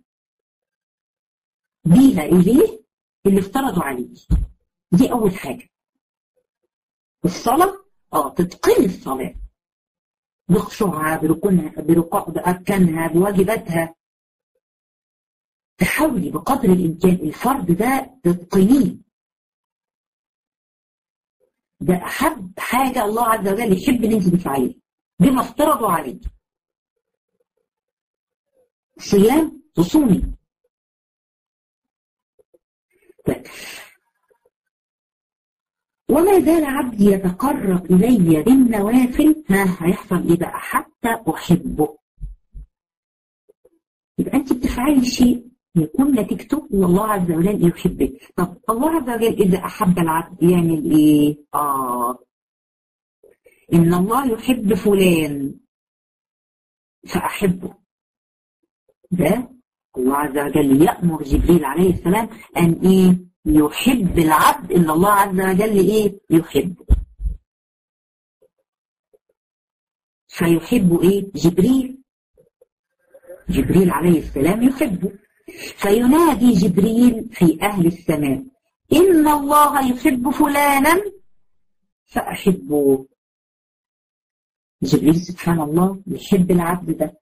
بيها إليه اللي افترضوا عليك دي أول حاجة الصلاة اه تتقن الصلاة بخشوعها بركونها بركوع بأركانها بواجباتها تحاولي بقدر الإمكان الفرد ده تتقنيه ده أحب حاجة الله عز وجل يحب إن أنت تفعليها بما افترضوا عليك صيام تصومي وما زال عبدي يتقرب إلي بالنوافل ها هيحصل إيه بقى حتى أحبه يبقى أنت بتفعلي شيء يكون نتيجته ان الله عز وجل يحبك طب الله عز وجل اذا احب العبد يعمل ايه اه ان الله يحب فلان فاحبه ده الله عز وجل يأمر جبريل عليه السلام ان ايه يحب العبد ان الله عز وجل ايه يحبه فيحب ايه جبريل جبريل عليه السلام يحبه فينادي جبريل في أهل السماء إن الله يحب فلانا فأحبه جبريل سبحان الله يحب العبد ده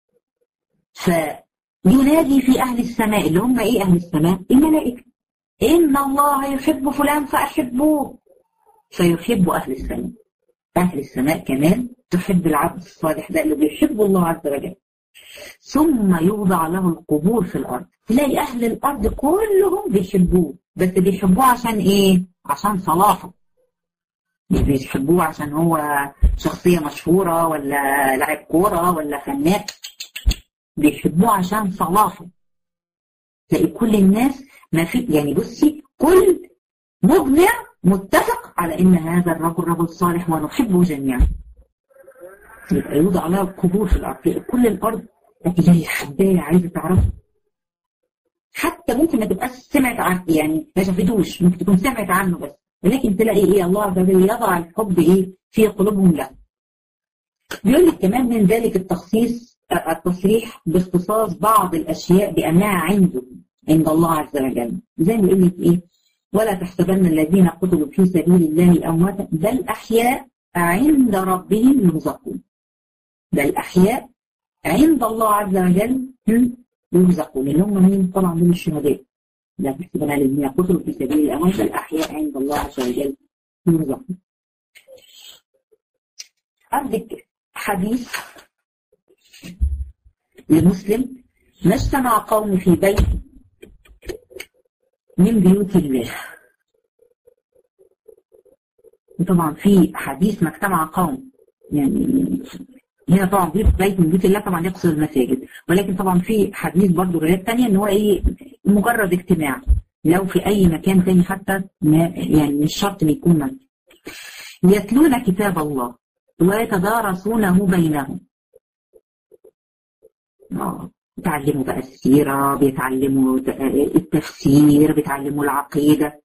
فينادي في أهل السماء اللي هم إيه أهل السماء الملائكة إن الله يحب فلان فأحبوه فيحب أهل السماء أهل السماء كمان تحب العبد الصالح ده اللي بيحب الله عز وجل ثم يوضع له القبور في الأرض تلاقي أهل الأرض كلهم بيحبوه بس بيحبوه عشان إيه؟ عشان صلاحه مش بيحبوه عشان هو شخصية مشهورة ولا لاعب كورة ولا فنان بيحبوه عشان صلاحه تلاقي كل الناس ما في يعني بصي كل مجمع متفق على ان هذا الرجل رجل صالح ونحبه جميعا يبقى يوضع له القبور في الارض كل الارض هي حبايه عايزه تعرفه حتى ممكن ما تبقاش سمعت عنه يعني ما شافتوش ممكن تكون سمعت عنه بس ولكن تلاقي ايه الله عز وجل يضع الحب ايه في قلوبهم له بيقول لك كمان من ذلك التخصيص التصريح باختصاص بعض الاشياء بانها عنده عند الله عز وجل زي ما يقول لك ايه ولا تحسبن الذين قتلوا في سبيل الله امواتا بل احياء عند ربهم يرزقون بل احياء عند الله عز وجل يرزقون لان هم مين طبعا من الشهداء لا تحسبن الذين قتلوا في سبيل الله بل احياء عند الله عز وجل يرزقون عندك حديث لمسلم ما اجتمع قوم في بيت من بيوت الله وطبعا في حديث ما اجتمع قوم يعني هنا طبعا بيت بيت من بيوت الله طبعا يقصد المساجد ولكن طبعا في حديث برضه روايات ثانيه ان هو ايه مجرد اجتماع لو في اي مكان تاني حتى ما يعني مش شرط ان يكون مسجد يتلون كتاب الله ويتدارسونه بينهم اه بيتعلموا بقى السيرة بيتعلموا التفسير بيتعلموا العقيدة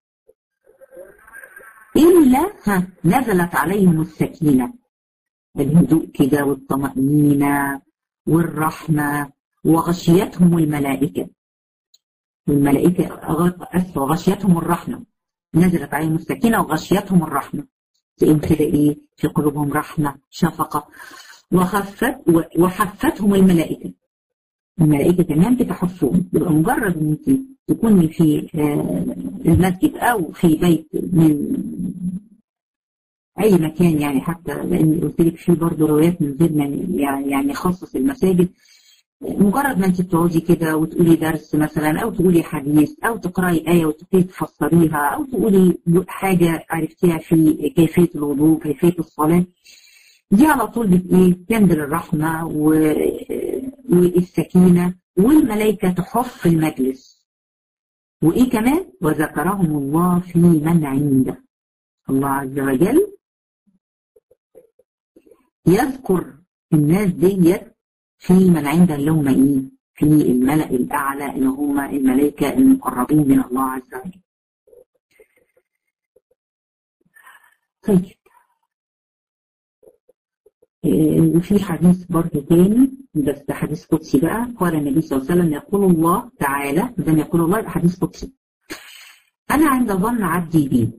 إلا ها نزلت عليهم السكينة الهدوء كده والطمأنينة والرحمة وغشيتهم الملائكة الملائكة أسفة وغشيتهم الرحمة نزلت عليهم السكينة وغشيتهم الرحمة تلاقيهم كده إيه في قلوبهم رحمة شفقة وخفت وحفتهم الملائكة الملائكة كمان بتحفهم يبقى مجرد ان انت تكوني في المسجد أو في بيت من أي مكان يعني حتى لأن قلت لك في برضه روايات من غير يعني خصص المساجد مجرد ما انت بتقعدي كده وتقولي درس مثلا او تقولي حديث او تقراي ايه وتبتدي تفسريها او تقولي حاجه عرفتيها في كيفيه الوضوء كيفيه الصلاه دي على طول بت ايه تنزل الرحمه والسكينه والملائكه تحف في المجلس وايه كمان وذكرهم الله في من عنده الله عز وجل يذكر الناس ديت في من عند اللي هم ايه في الملأ الأعلى اللي هم الملائكة المقربين من الله عز وجل طيب وفي حديث برضه تاني بس حديث قدسي بقى قال النبي صلى الله عليه وسلم يقول الله تعالى إذا يقول الله يبقى حديث قدسي أنا عند ظن عبدي بي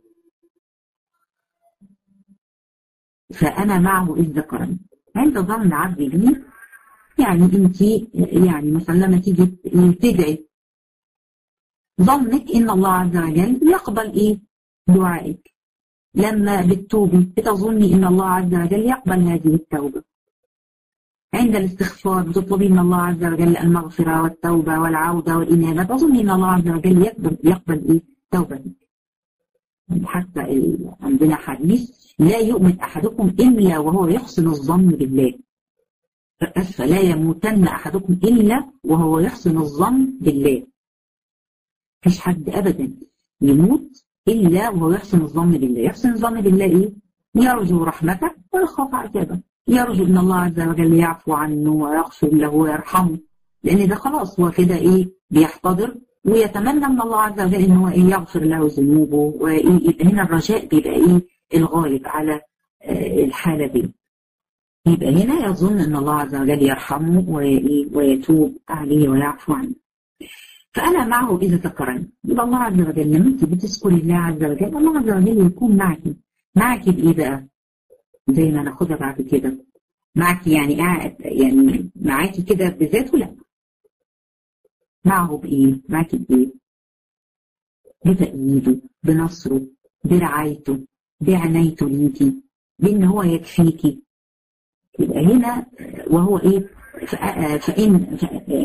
فأنا معه إذ ذكرني عند ظن عبدي بي يعني انت يعني مثلا لما تيجي تدعي ظنك ان الله عز وجل يقبل ايه دعائك لما بتتوبي بتظني ان الله عز وجل يقبل هذه التوبه عند الاستغفار بتطلبي من الله عز وجل المغفره والتوبه والعوده والانابه تظني ان الله عز وجل يقبل يقبل ايه توبتك حتى عندنا حديث لا يؤمن احدكم الا وهو يحسن الظن بالله فلا يموتن أحدكم إلا وهو يحسن الظن بالله مفيش حد أبدا يموت إلا وهو يحسن الظن بالله يحسن الظن بالله إيه؟ يرجو رحمته ويخاف عذابه يرجو إن الله عز وجل يعفو عنه ويغفر له ويرحمه لأن ده خلاص هو كده إيه بيحتضر ويتمنى من الله عز وجل إن هو إيه يغفر له ذنوبه ويبقى هنا الرجاء بيبقى إيه الغالب على الحالة دي يبقى هنا يظن ان الله عز وجل يرحمه ويتوب عليه ويعفو عنه فانا معه اذا ذكرني يبقى الله عز وجل لما انت بتذكري الله عز وجل الله عز وجل يكون معك معك بايه بقى زي ما ناخدها بعد كده معك يعني قاعد يعني معاكي كده بذاته لا معه بايه معك بايه بتأييده بنصره برعايته بعنايته ليكي بان هو يكفيكي يبقى هنا وهو ايه فإن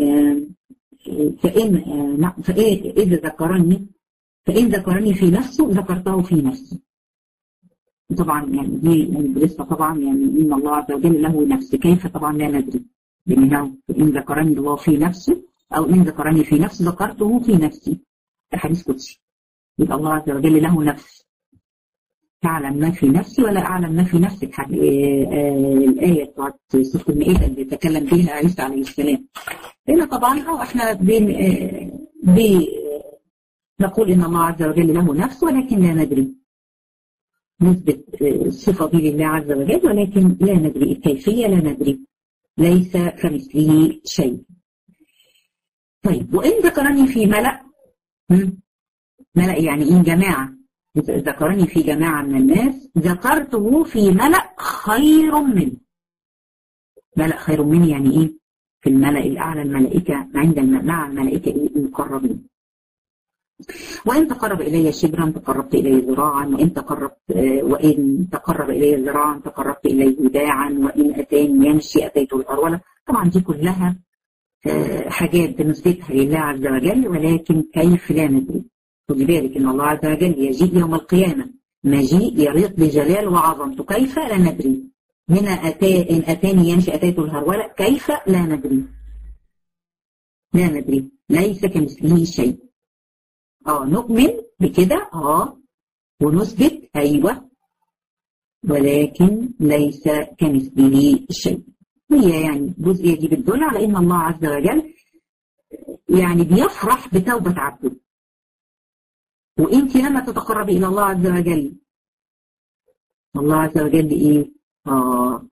فإن فإيه إذا ذكرني فإن ذكرني في نفسه ذكرته في نفسي طبعا يعني دي لسه طبعا يعني إن الله عز وجل له نفس كيف طبعا لا ندري لأنه إن ذكرني الله في نفسه أو إن ذكرني في نفسه ذكرته في نفسي الحديث قدسي يبقى الله عز وجل له نفس تعلم ما في نفسي ولا أعلم ما في نفسك حد... الآية بتاعت سورة المائدة اللي تكلم بها عيسى عليه السلام هنا طبعا أو إحنا بين بي نقول إن الله عز وجل له نفس ولكن لا ندري نثبت الصفة دي لله عز وجل ولكن لا ندري الكيفية لا ندري ليس كمثله شيء طيب وإن ذكرني في ملأ ملأ يعني إيه جماعة ذكرني في جماعة من الناس ذكرته في ملأ خير منه ملأ خير مني يعني ايه في الملأ الأعلى الملائكة عند مع الملائكة إيه المقربين وإن تقرب إلي شبرا تقربت إليه ذراعا وإن تقربت وإن تقرب إلي ذراعا تقربت إليه باعا وإن أتاني يمشي أتيته الأرولة طبعا دي كلها حاجات بنثبتها لله عز وجل ولكن كيف لا ندري خدي بالك ان الله عز وجل يجيء يوم القيامه مجيء يليق بجلاله وعظمته كيف لا ندري هنا أتى إن أتاني يمشي أتيت الهرولة كيف لا ندري لا ندري ليس كمثله شيء اه نؤمن بكده اه ونثبت ايوه ولكن ليس كمثله شيء هي يعني جزئيه دي بتدل على ان الله عز وجل يعني بيفرح بتوبه عبده وانت لما تتقربي الى الله عز وجل الله عز وجل ايه اه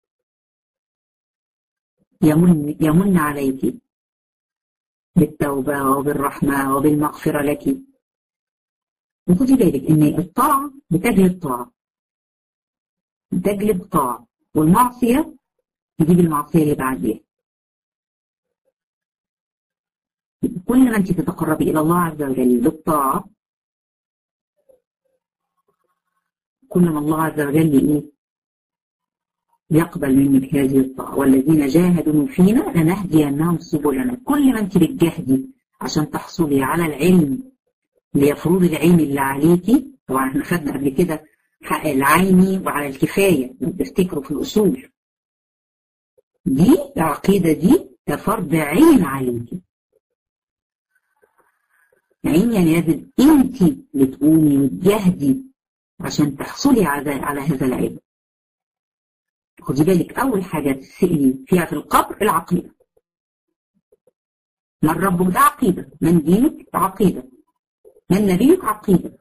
يمن يمن عليك بالتوبة وبالرحمة وبالمغفرة لك وخدي بالك ان الطاعة بتجلب طاعة بتجلب طاعة والمعصية تجيب المعصية اللي بعديها كل ما انت تتقربي الى الله عز وجل بالطاعه كل ما الله عز وجل ايه يقبل منك هذه الطاعه والذين جاهدوا فينا لنهدينهم سبلنا كل ما انت بتجاهدي عشان تحصلي على العلم اللي هي فروض العلم اللي عليكي طبعا احنا خدنا قبل كده حق العيني وعلى الكفايه تفتكروا في الاصول دي العقيده دي كفرض عين عليكي عين يعني لازم انت بتقومي وتجاهدي عشان تحصلي على على هذا العلم خدي بالك اول حاجه تسالي فيها في القبر العقيده من ربك ده عقيده من دينك عقيده من نبيك عقيده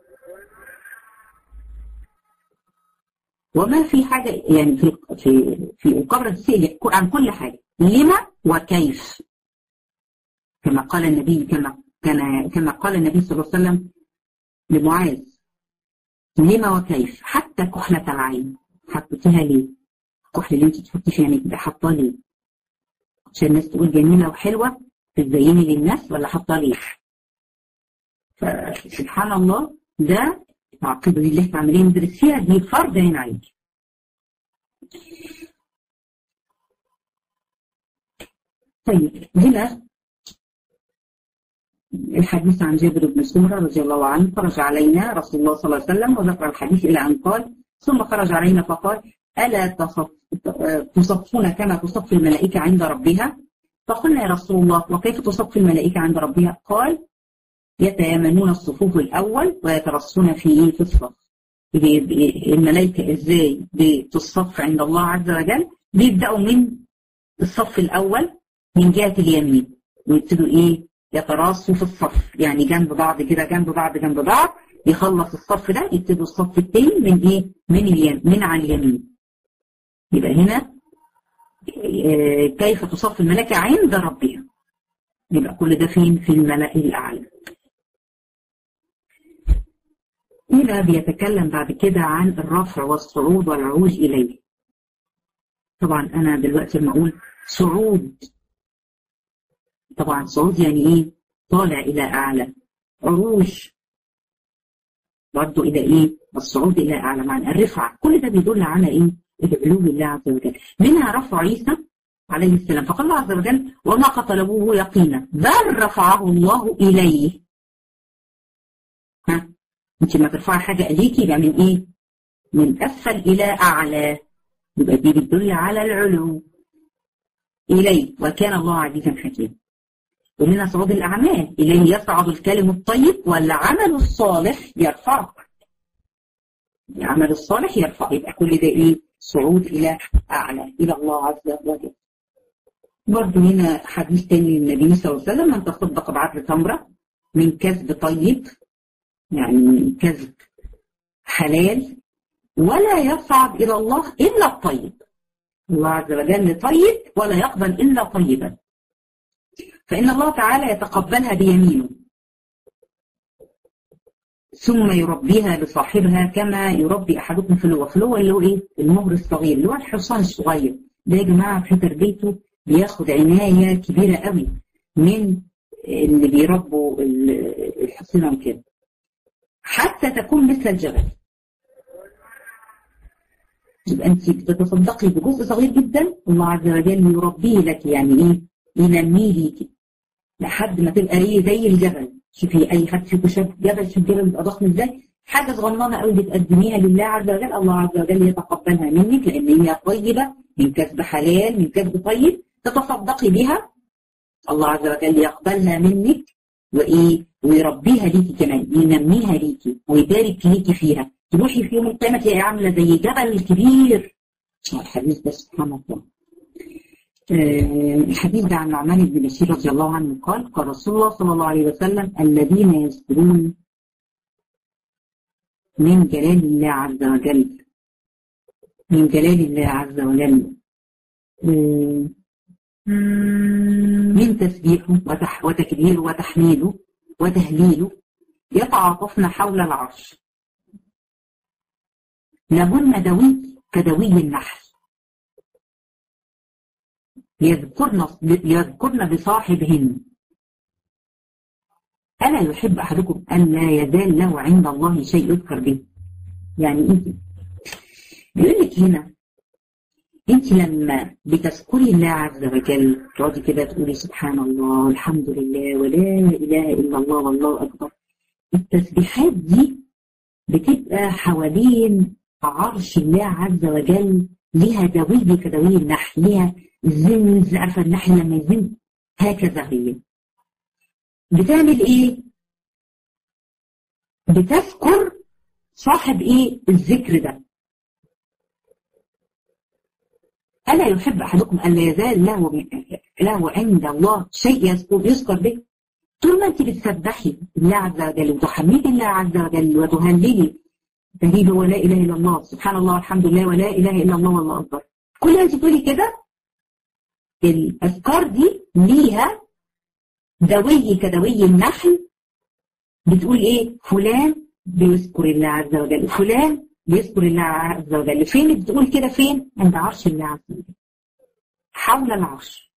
وما في حاجه يعني في في في القبر تسالي عن كل حاجه لما وكيف كما قال النبي كما كان كما قال النبي صلى الله عليه وسلم لمعاذ لما وكيف حتى كحلة العين حطيتها ليه؟ الكحل اللي انت تحطي فيها عينيك ده حاطاه ليه؟ عشان الناس تقول جميلة وحلوة تزيني للناس ولا حاطاه ليه؟ فسبحان الله ده العقيدة دي اللي احنا عمالين ندرس فيها دي فرض عين عليك. طيب هنا الحديث عن جابر بن سمرة رضي الله عنه خرج علينا رسول الله صلى الله عليه وسلم وذكر الحديث إلى أن قال ثم خرج علينا فقال ألا تصفون كما تصف الملائكة عند ربها فقلنا يا رسول الله وكيف تصف الملائكة عند ربها قال يتيامنون الصفوف الأول ويترصون في في الصف الملائكة إزاي بتصف عند الله عز وجل بيبدأوا من الصف الأول من جهة اليمين ويبتدوا إيه يتراصوا في الصف يعني جنب بعض كده جنب بعض جنب بعض يخلص الصف ده يبتدوا الصف التاني من ايه؟ من اليمين من على اليمين. يبقى هنا كيف تصف الملائكة عند ربها. يبقى كل ده فين؟ في الملأ الأعلى. هنا بيتكلم بعد كده عن الرفع والصعود والعروج إليه. طبعا أنا دلوقتي لما أقول صعود طبعا صعود يعني ايه طالع الى اعلى عروج برضه الى ايه الصعود الى اعلى معنى الرفعه كل ده بيدل على ايه العلو الله عز وجل منها رفع عيسى عليه السلام فقال الله عز وجل وما قتلوه يقينا بل رفعه الله اليه ها انت ما ترفعي حاجه اليكي يبقى من ايه من اسفل الى اعلى يبقى دي بتدل على العلو اليه وكان الله عزيزا حكيما ومنها صعود الأعمال إليه يصعد الكلم الطيب والعمل الصالح يرفعه العمل الصالح يرفع يبقى كل ده إيه صعود إلى أعلى إلى الله عز وجل برضه هنا حديث تاني للنبي صلى الله عليه وسلم من تصدق بعدل تمرة من كسب طيب يعني من كسب حلال ولا يصعد إلى الله إلا الطيب الله عز وجل طيب ولا يقبل إلا طيبا فإن الله تعالى يتقبلها بيمينه ثم يربيها لصاحبها كما يربي أحدكم في اللغة في اللغة اللي هو إيه المهر الصغير اللي هو الحصان الصغير ده يا جماعة في تربيته بياخد عناية كبيرة قوي من اللي بيربوا الحصينة وكده حتى تكون مثل الجبل يبقى انت بتتصدقي بجزء صغير جدا الله عز وجل يربيه لك يعني ايه ينميه ليكي لحد ما تبقى ايه زي الجبل شوفي اي حد فيكم شاف جبل شوف جبل بيبقى ضخم ازاي حاجه صغننه قوي بتقدميها لله عز وجل الله عز وجل يتقبلها منك لان هي طيبه من كسب حلال من كسب طيب تتصدقي بها الله عز وجل يقبلها منك وايه ويربيها ليكي كمان ينميها ليكي ويبارك ليكي فيها تروحي في يوم القيامه تلاقي عامله زي جبل كبير الحديث ده سبحان الله الحديث ده عن نعمان بن بشير رضي الله عنه قال قال رسول الله صلى الله عليه وسلم الذين يذكرون من جلال الله عز وجل من جلال الله عز وجل من تسبيحه وتح وتكبيره وتحميده وتهليله يتعاطفن حول العرش لهن دوي كدوي النحل يذكرن يذكرن بصاحبهن ألا يحب أحدكم أن لا يزال له عند الله شيء يذكر به يعني أنت بيقول لك هنا أنت لما بتذكري الله عز وجل تقعدي كده تقولي سبحان الله والحمد لله ولا إله إلا الله والله أكبر التسبيحات دي بتبقى حوالين عرش الله عز وجل ليها دوي كدوي النحل ليها زنز عارفة النحل لما يزن هكذا هي بتعمل ايه بتذكر صاحب ايه الذكر ده ألا يحب أحدكم أن لا يزال له له عند الله شيء يذكر يذكر به طول ما أنت بتسبحي الله عز وجل وتحمدي الله عز وجل وتهللي تهليل ولا إله إلا الله سبحان الله والحمد لله ولا إله إلا الله والله أكبر كل ما أنت تقولي كده الأذكار دي ليها دوي كدوي النحل بتقول إيه فلان بيذكر الله عز وجل فلان بيذكر الله عز وجل فين بتقول كده فين عند عرش الله عز وجل حول العرش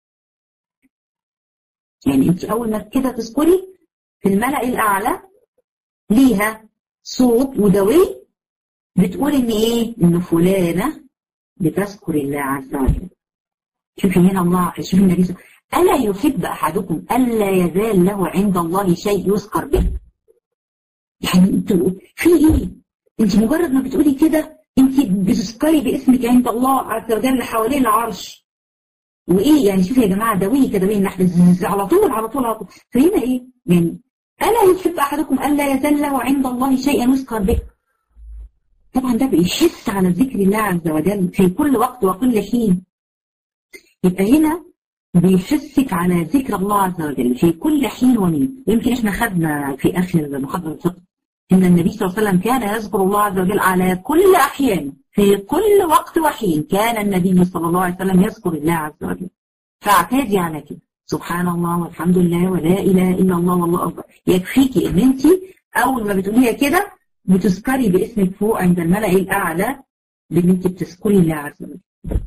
يعني انت اول ما كده تذكري في الملأ الاعلى ليها صوت ودوي بتقول ان ايه ان فلانه بتذكر الله عز وجل شوفي هنا الله شوفي النبي صلى الا يحب احدكم الا يزال له عند الله شيء يذكر به يعني انتوا في ايه انت مجرد ما بتقولي كده انت بتذكري باسمك عند الله عز وجل حوالين العرش وايه يعني شوفي يا جماعه دوي كدوي النحل على طول على طول على طول فهنا ايه يعني الا يحب احدكم الا يزال له عند الله شيئا يذكر به طبعا ده بيحس على ذكر الله عز وجل في كل وقت وكل حين يبقى هنا بيحسك على ذكر الله عز وجل في كل حين ومين يمكن احنا خدنا في اخر محاضره الفقه ان النبي صلى الله عليه وسلم كان يذكر الله عز وجل على كل احيان في كل وقت وحين كان النبي صلى الله عليه وسلم يذكر الله عز وجل فاعتادي على كده سبحان الله والحمد لله ولا اله الا الله والله اكبر يكفيكي ان انت اول ما بتقوليها كده بتذكري باسمك فوق عند الملأ الاعلى بان انت بتذكري الله عز وجل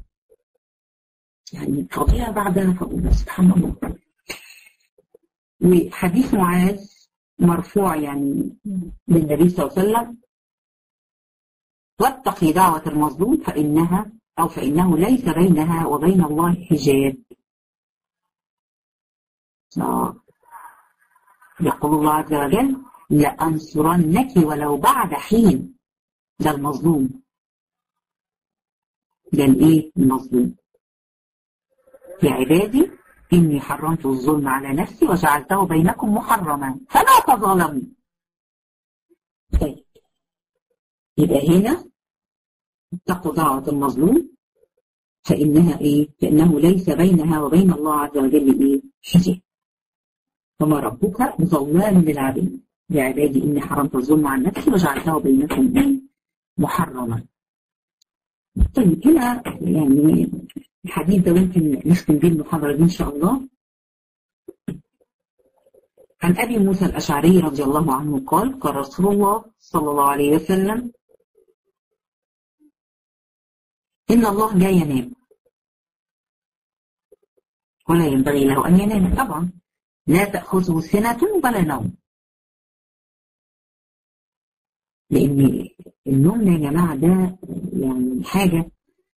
يعني فضيلة بعدها فضيلة سبحان الله وحديث معاذ مرفوع يعني للنبي صلى الله عليه وسلم واتقي دعوة المظلوم فإنها أو فإنه ليس بينها وبين الله حجاب يقول الله عز وجل لأنصرنك ولو بعد حين ده المظلوم ده الإيه المظلوم يا عبادي إني حرمت الظلم على نفسي وجعلته بينكم محرما فلا تظلموا طيب يبقى هنا اتقوا دعوة المظلوم فإنها إيه؟ فإنه ليس بينها وبين الله عز وجل إيه؟ حجاب وما ربك بظلام للعبيد يا عبادي إني حرمت الظلم عن نفسي وجعلته بينكم إيه؟ محرما طيب هنا يعني الحديث ده ممكن نختم بيه المحاضرة دي إن شاء الله عن أبي موسى الأشعري رضي الله عنه قال قال رسول الله صلى الله عليه وسلم إن الله لا ينام ولا ينبغي له أن ينام طبعا لا تأخذه سنة ولا نوم لأن النوم ده يا جماعة ده يعني حاجة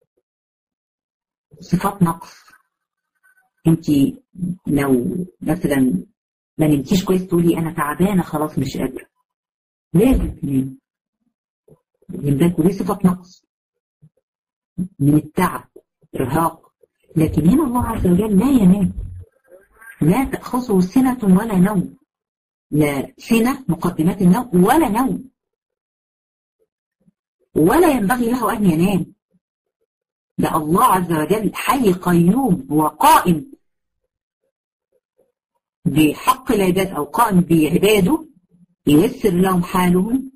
صفات نقص انت لو مثلا ما نمتيش كويس تقولي انا تعبانه خلاص مش قادره لازم تنام بالكم دي صفه نقص من التعب ارهاق لكن هنا الله عز وجل لا ينام لا تاخذه سنه ولا نوم لا سنه مقدمات النوم ولا نوم ولا ينبغي له ان ينام ده الله عز وجل حي قيوم هو قائم بحق العباد أو قائم بعباده ييسر لهم حالهم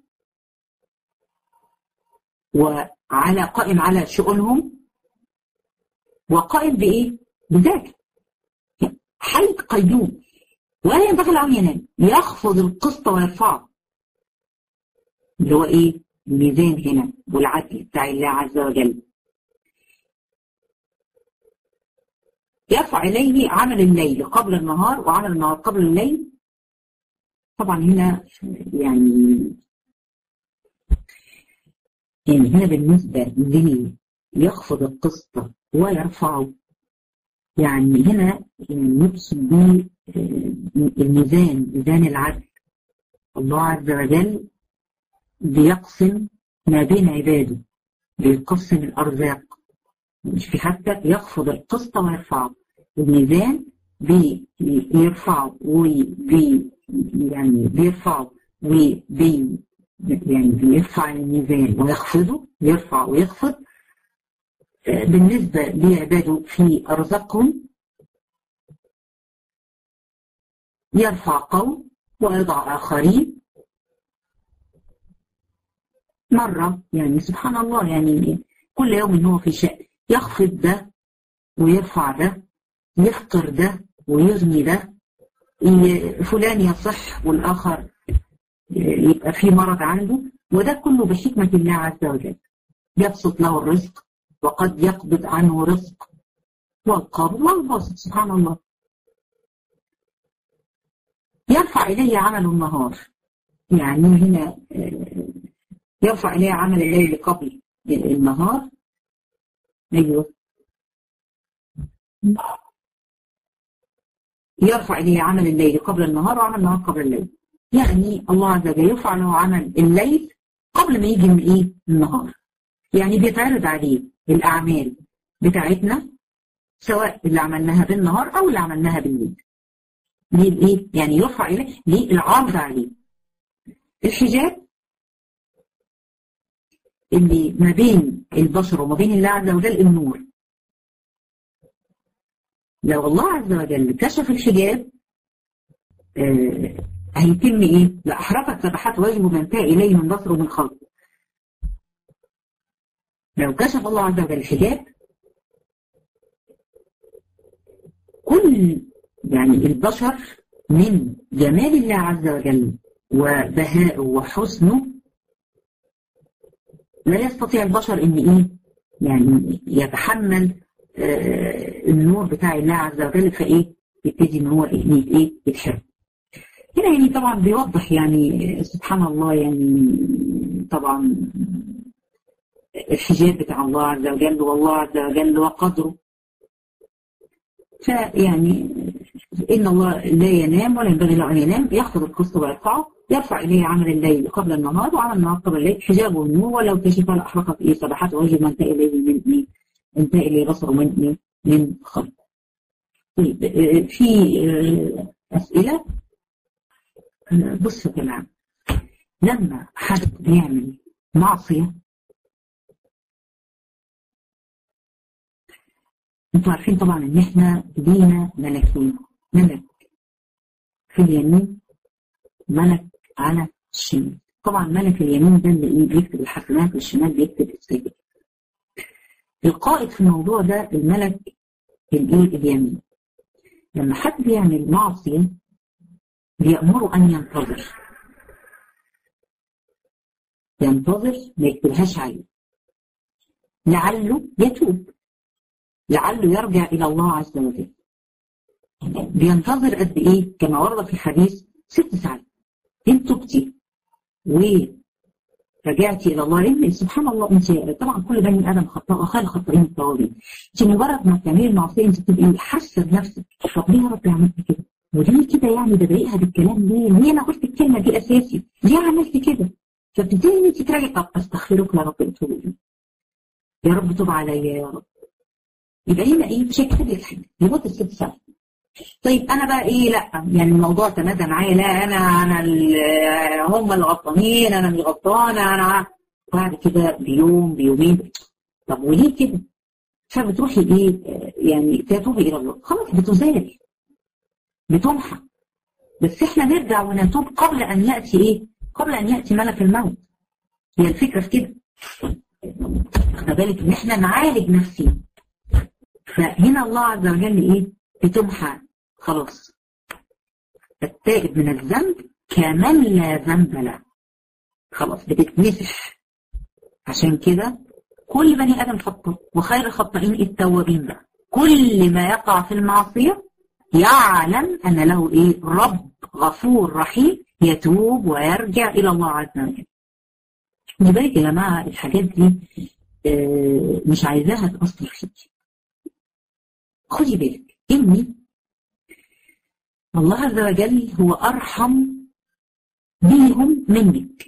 وعلى قائم على شؤونهم وقائم بإيه؟ بذاته حي قيوم ولا ينبغي له أن ينام يخفض القسط ويرفعه اللي هو إيه؟ الميزان هنا والعدل بتاع الله عز وجل يرفع إليه عمل الليل قبل النهار وعمل النهار قبل الليل طبعا هنا يعني يعني هنا بالنسبة لي يخفض القسط ويرفعه يعني هنا نقصد به الميزان ميزان العدل الله عز وجل بيقسم ما بين عباده بيقسم الأرزاق مش في حتى يخفض القسط ويرفعه الميزان بيرفعه وبي يعني بيرفعه وبي يعني بيرفع الميزان ويخفضه يرفع ويخفض بالنسبة لعباده في أرزاقهم يرفع قوم ويضع آخرين مرة يعني سبحان الله يعني كل يوم هو في شأن يخفض ده ويرفع ده يفطر ده ويغني ده فلان يصح والآخر يبقى في مرض عنده وده كله بحكمة الله عز وجل يبسط له الرزق وقد يقبض عنه رزق والقابض والباسط سبحان الله يرفع إليه عمل النهار يعني هنا يرفع إليه عمل الليل قبل النهار أيوه يرفع إليه عمل الليل قبل النهار وعمل النهار قبل الليل يعني الله عز وجل يرفع له عمل الليل قبل ما يجي من إيه النهار يعني بيتعرض عليه الأعمال بتاعتنا سواء اللي عملناها بالنهار أو اللي عملناها بالليل ليه الإيه؟ يعني يرفع إليه ليه العرض عليه الحجاب اللي ما بين البشر وما بين الله عز وجل النور لو الله عز وجل كشف الحجاب آه هيتم ايه؟ لأحرقت سبحات وجهه من انتهى إليه من بصره من خلقه لو كشف الله عز وجل الحجاب كل يعني البشر من جمال الله عز وجل وبهائه وحسنه لا يستطيع البشر ان ايه يعني يتحمل آه النور بتاع الله عز وجل فايه يبتدي ان هو ايه ايه يتحرق هنا يعني طبعا بيوضح يعني سبحان الله يعني طبعا الحجاب بتاع الله عز وجل والله عز وجل وقدره فيعني إن الله لا ينام ولا ينبغي له أن ينام يخفض القسط ويرفعه يرفع إليه عمل الليل قبل النهار وعمل النهار قبل الليل حجابه النور ولو كشف لأحرقت إيه سبحات وجه ما انتهى إليه من إيه انتهى إليه بصره من إيه من خلق طيب في أسئلة بصوا يا جماعة لما حد بيعمل معصية انتوا عارفين طبعا ان احنا لينا ملكين ملك في اليمين ملك على الشمال طبعا ملك اليمين ده اللي ايه بيكتب الحسنات والشمال بيكتب السيئات القائد في الموضوع ده الملك الايه اليمين لما حد بيعمل معصيه بيأمره ان ينتظر ينتظر ما يكتبهاش عليه لعله يتوب لعله يرجع إلى الله عز وجل بينتظر قد إيه كما ورد في الحديث ست ساعات إن تبتي ورجعتي إلى الله لأن سبحان الله أنت طبعا كل بني آدم خطاء وخير الخطائين التوابين أنت مجرد ما بتعملي المعصية أنت بتبقي حاسة بنفسك طب ليه يا رب عملت كده؟ وليه كده يعني بضايقها بالكلام ليه؟ ليه أنا قلت الكلمة دي أساسي؟ ليه عملت كده؟ فبتبتدي إن أنت تراجعي طب أستغفرك يا رب اتوب يا رب توب عليا يا رب يبقى هنا ايه مش هيكتب لك حاجه لمده ست ساعات طيب انا بقى ايه لا يعني الموضوع تمادى معايا لا انا انا هم اللي غلطانين انا اللي غلطانه انا بعد كده بيوم بيومين طب وليه كده؟ فبتروحي ايه يعني تتوبي الى الله خلاص بتزال بتمحى بس احنا نرجع ونتوب قبل ان ياتي ايه؟ قبل ان ياتي ملك الموت هي الفكره في كده خد بالك ان احنا نعالج نفسينا فهنا الله عز وجل ايه بتمحى خلاص التائب من الذنب كمن لا ذنب له خلاص بتتمسح عشان كده كل بني ادم خطأ وخير الخطائين التوابين بقى كل ما يقع في المعصيه يعلم ان له ايه رب غفور رحيم يتوب ويرجع إلى الله عز وجل لذلك يا جماعة الحاجات دي مش عايزاها تأثر فيك خدي بالك إني الله عز وجل هو أرحم بيهم منك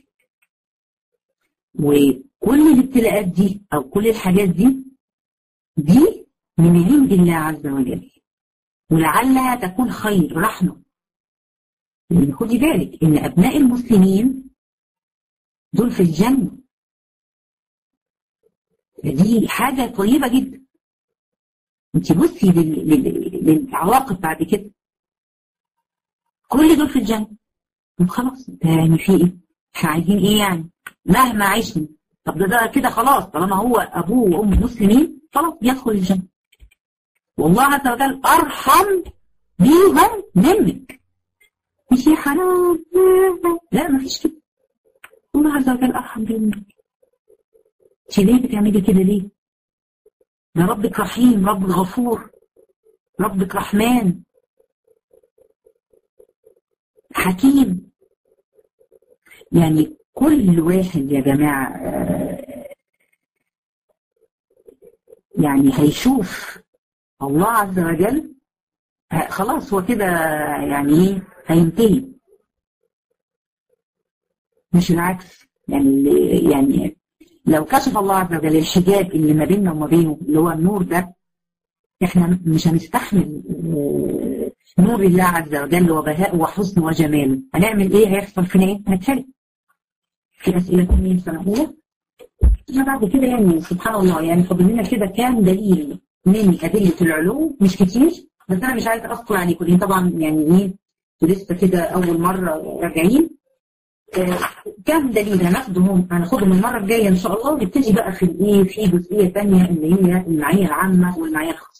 وكل الابتلاءات دي أو كل الحاجات دي دي من عند الله عز وجل ولعلها تكون خير رحمة لأن خدي بالك إن أبناء المسلمين دول في الجنة دي حاجة طيبة جدا انت بصي للعواقب بعد كده كل دول في الجنة طب خلاص يعني في ايه احنا عايزين ايه يعني مهما عشنا طب ده, ده كده خلاص طالما هو ابوه وامه مسلمين خلاص يدخل الجنة والله عز وجل ارحم بيهم منك مش يا حرام لا ما فيش كده الله عز وجل ارحم بيهم منك انت ليه بتعملي كده ليه ده ربك رحيم ربك غفور ربك رحمن حكيم يعني كل واحد يا جماعة يعني هيشوف الله عز وجل خلاص هو كده يعني ايه هينتهي مش العكس يعني يعني لو كشف الله عز وجل الحجاب اللي ما بيننا وما بينه اللي هو النور ده احنا مش هنستحمل نور الله عز وجل وبهاء وحسن وجماله هنعمل ايه هيحصل فينا ايه هنتحرق في اسئله ثانيه سنقولها احنا بعد كده يعني سبحان الله يعني فاضل لنا كده كام دليل من ادله العلو مش كتير بس انا مش عايزه اذكر عليكم لان طبعا يعني ايه لسه كده اول مره راجعين آه كام دليل هناخدهم هناخدهم المره الجايه ان شاء الله ونبتدي بقى في الايه في جزئيه ثانيه اللي هي المعيه العامه والمعيه الخاصه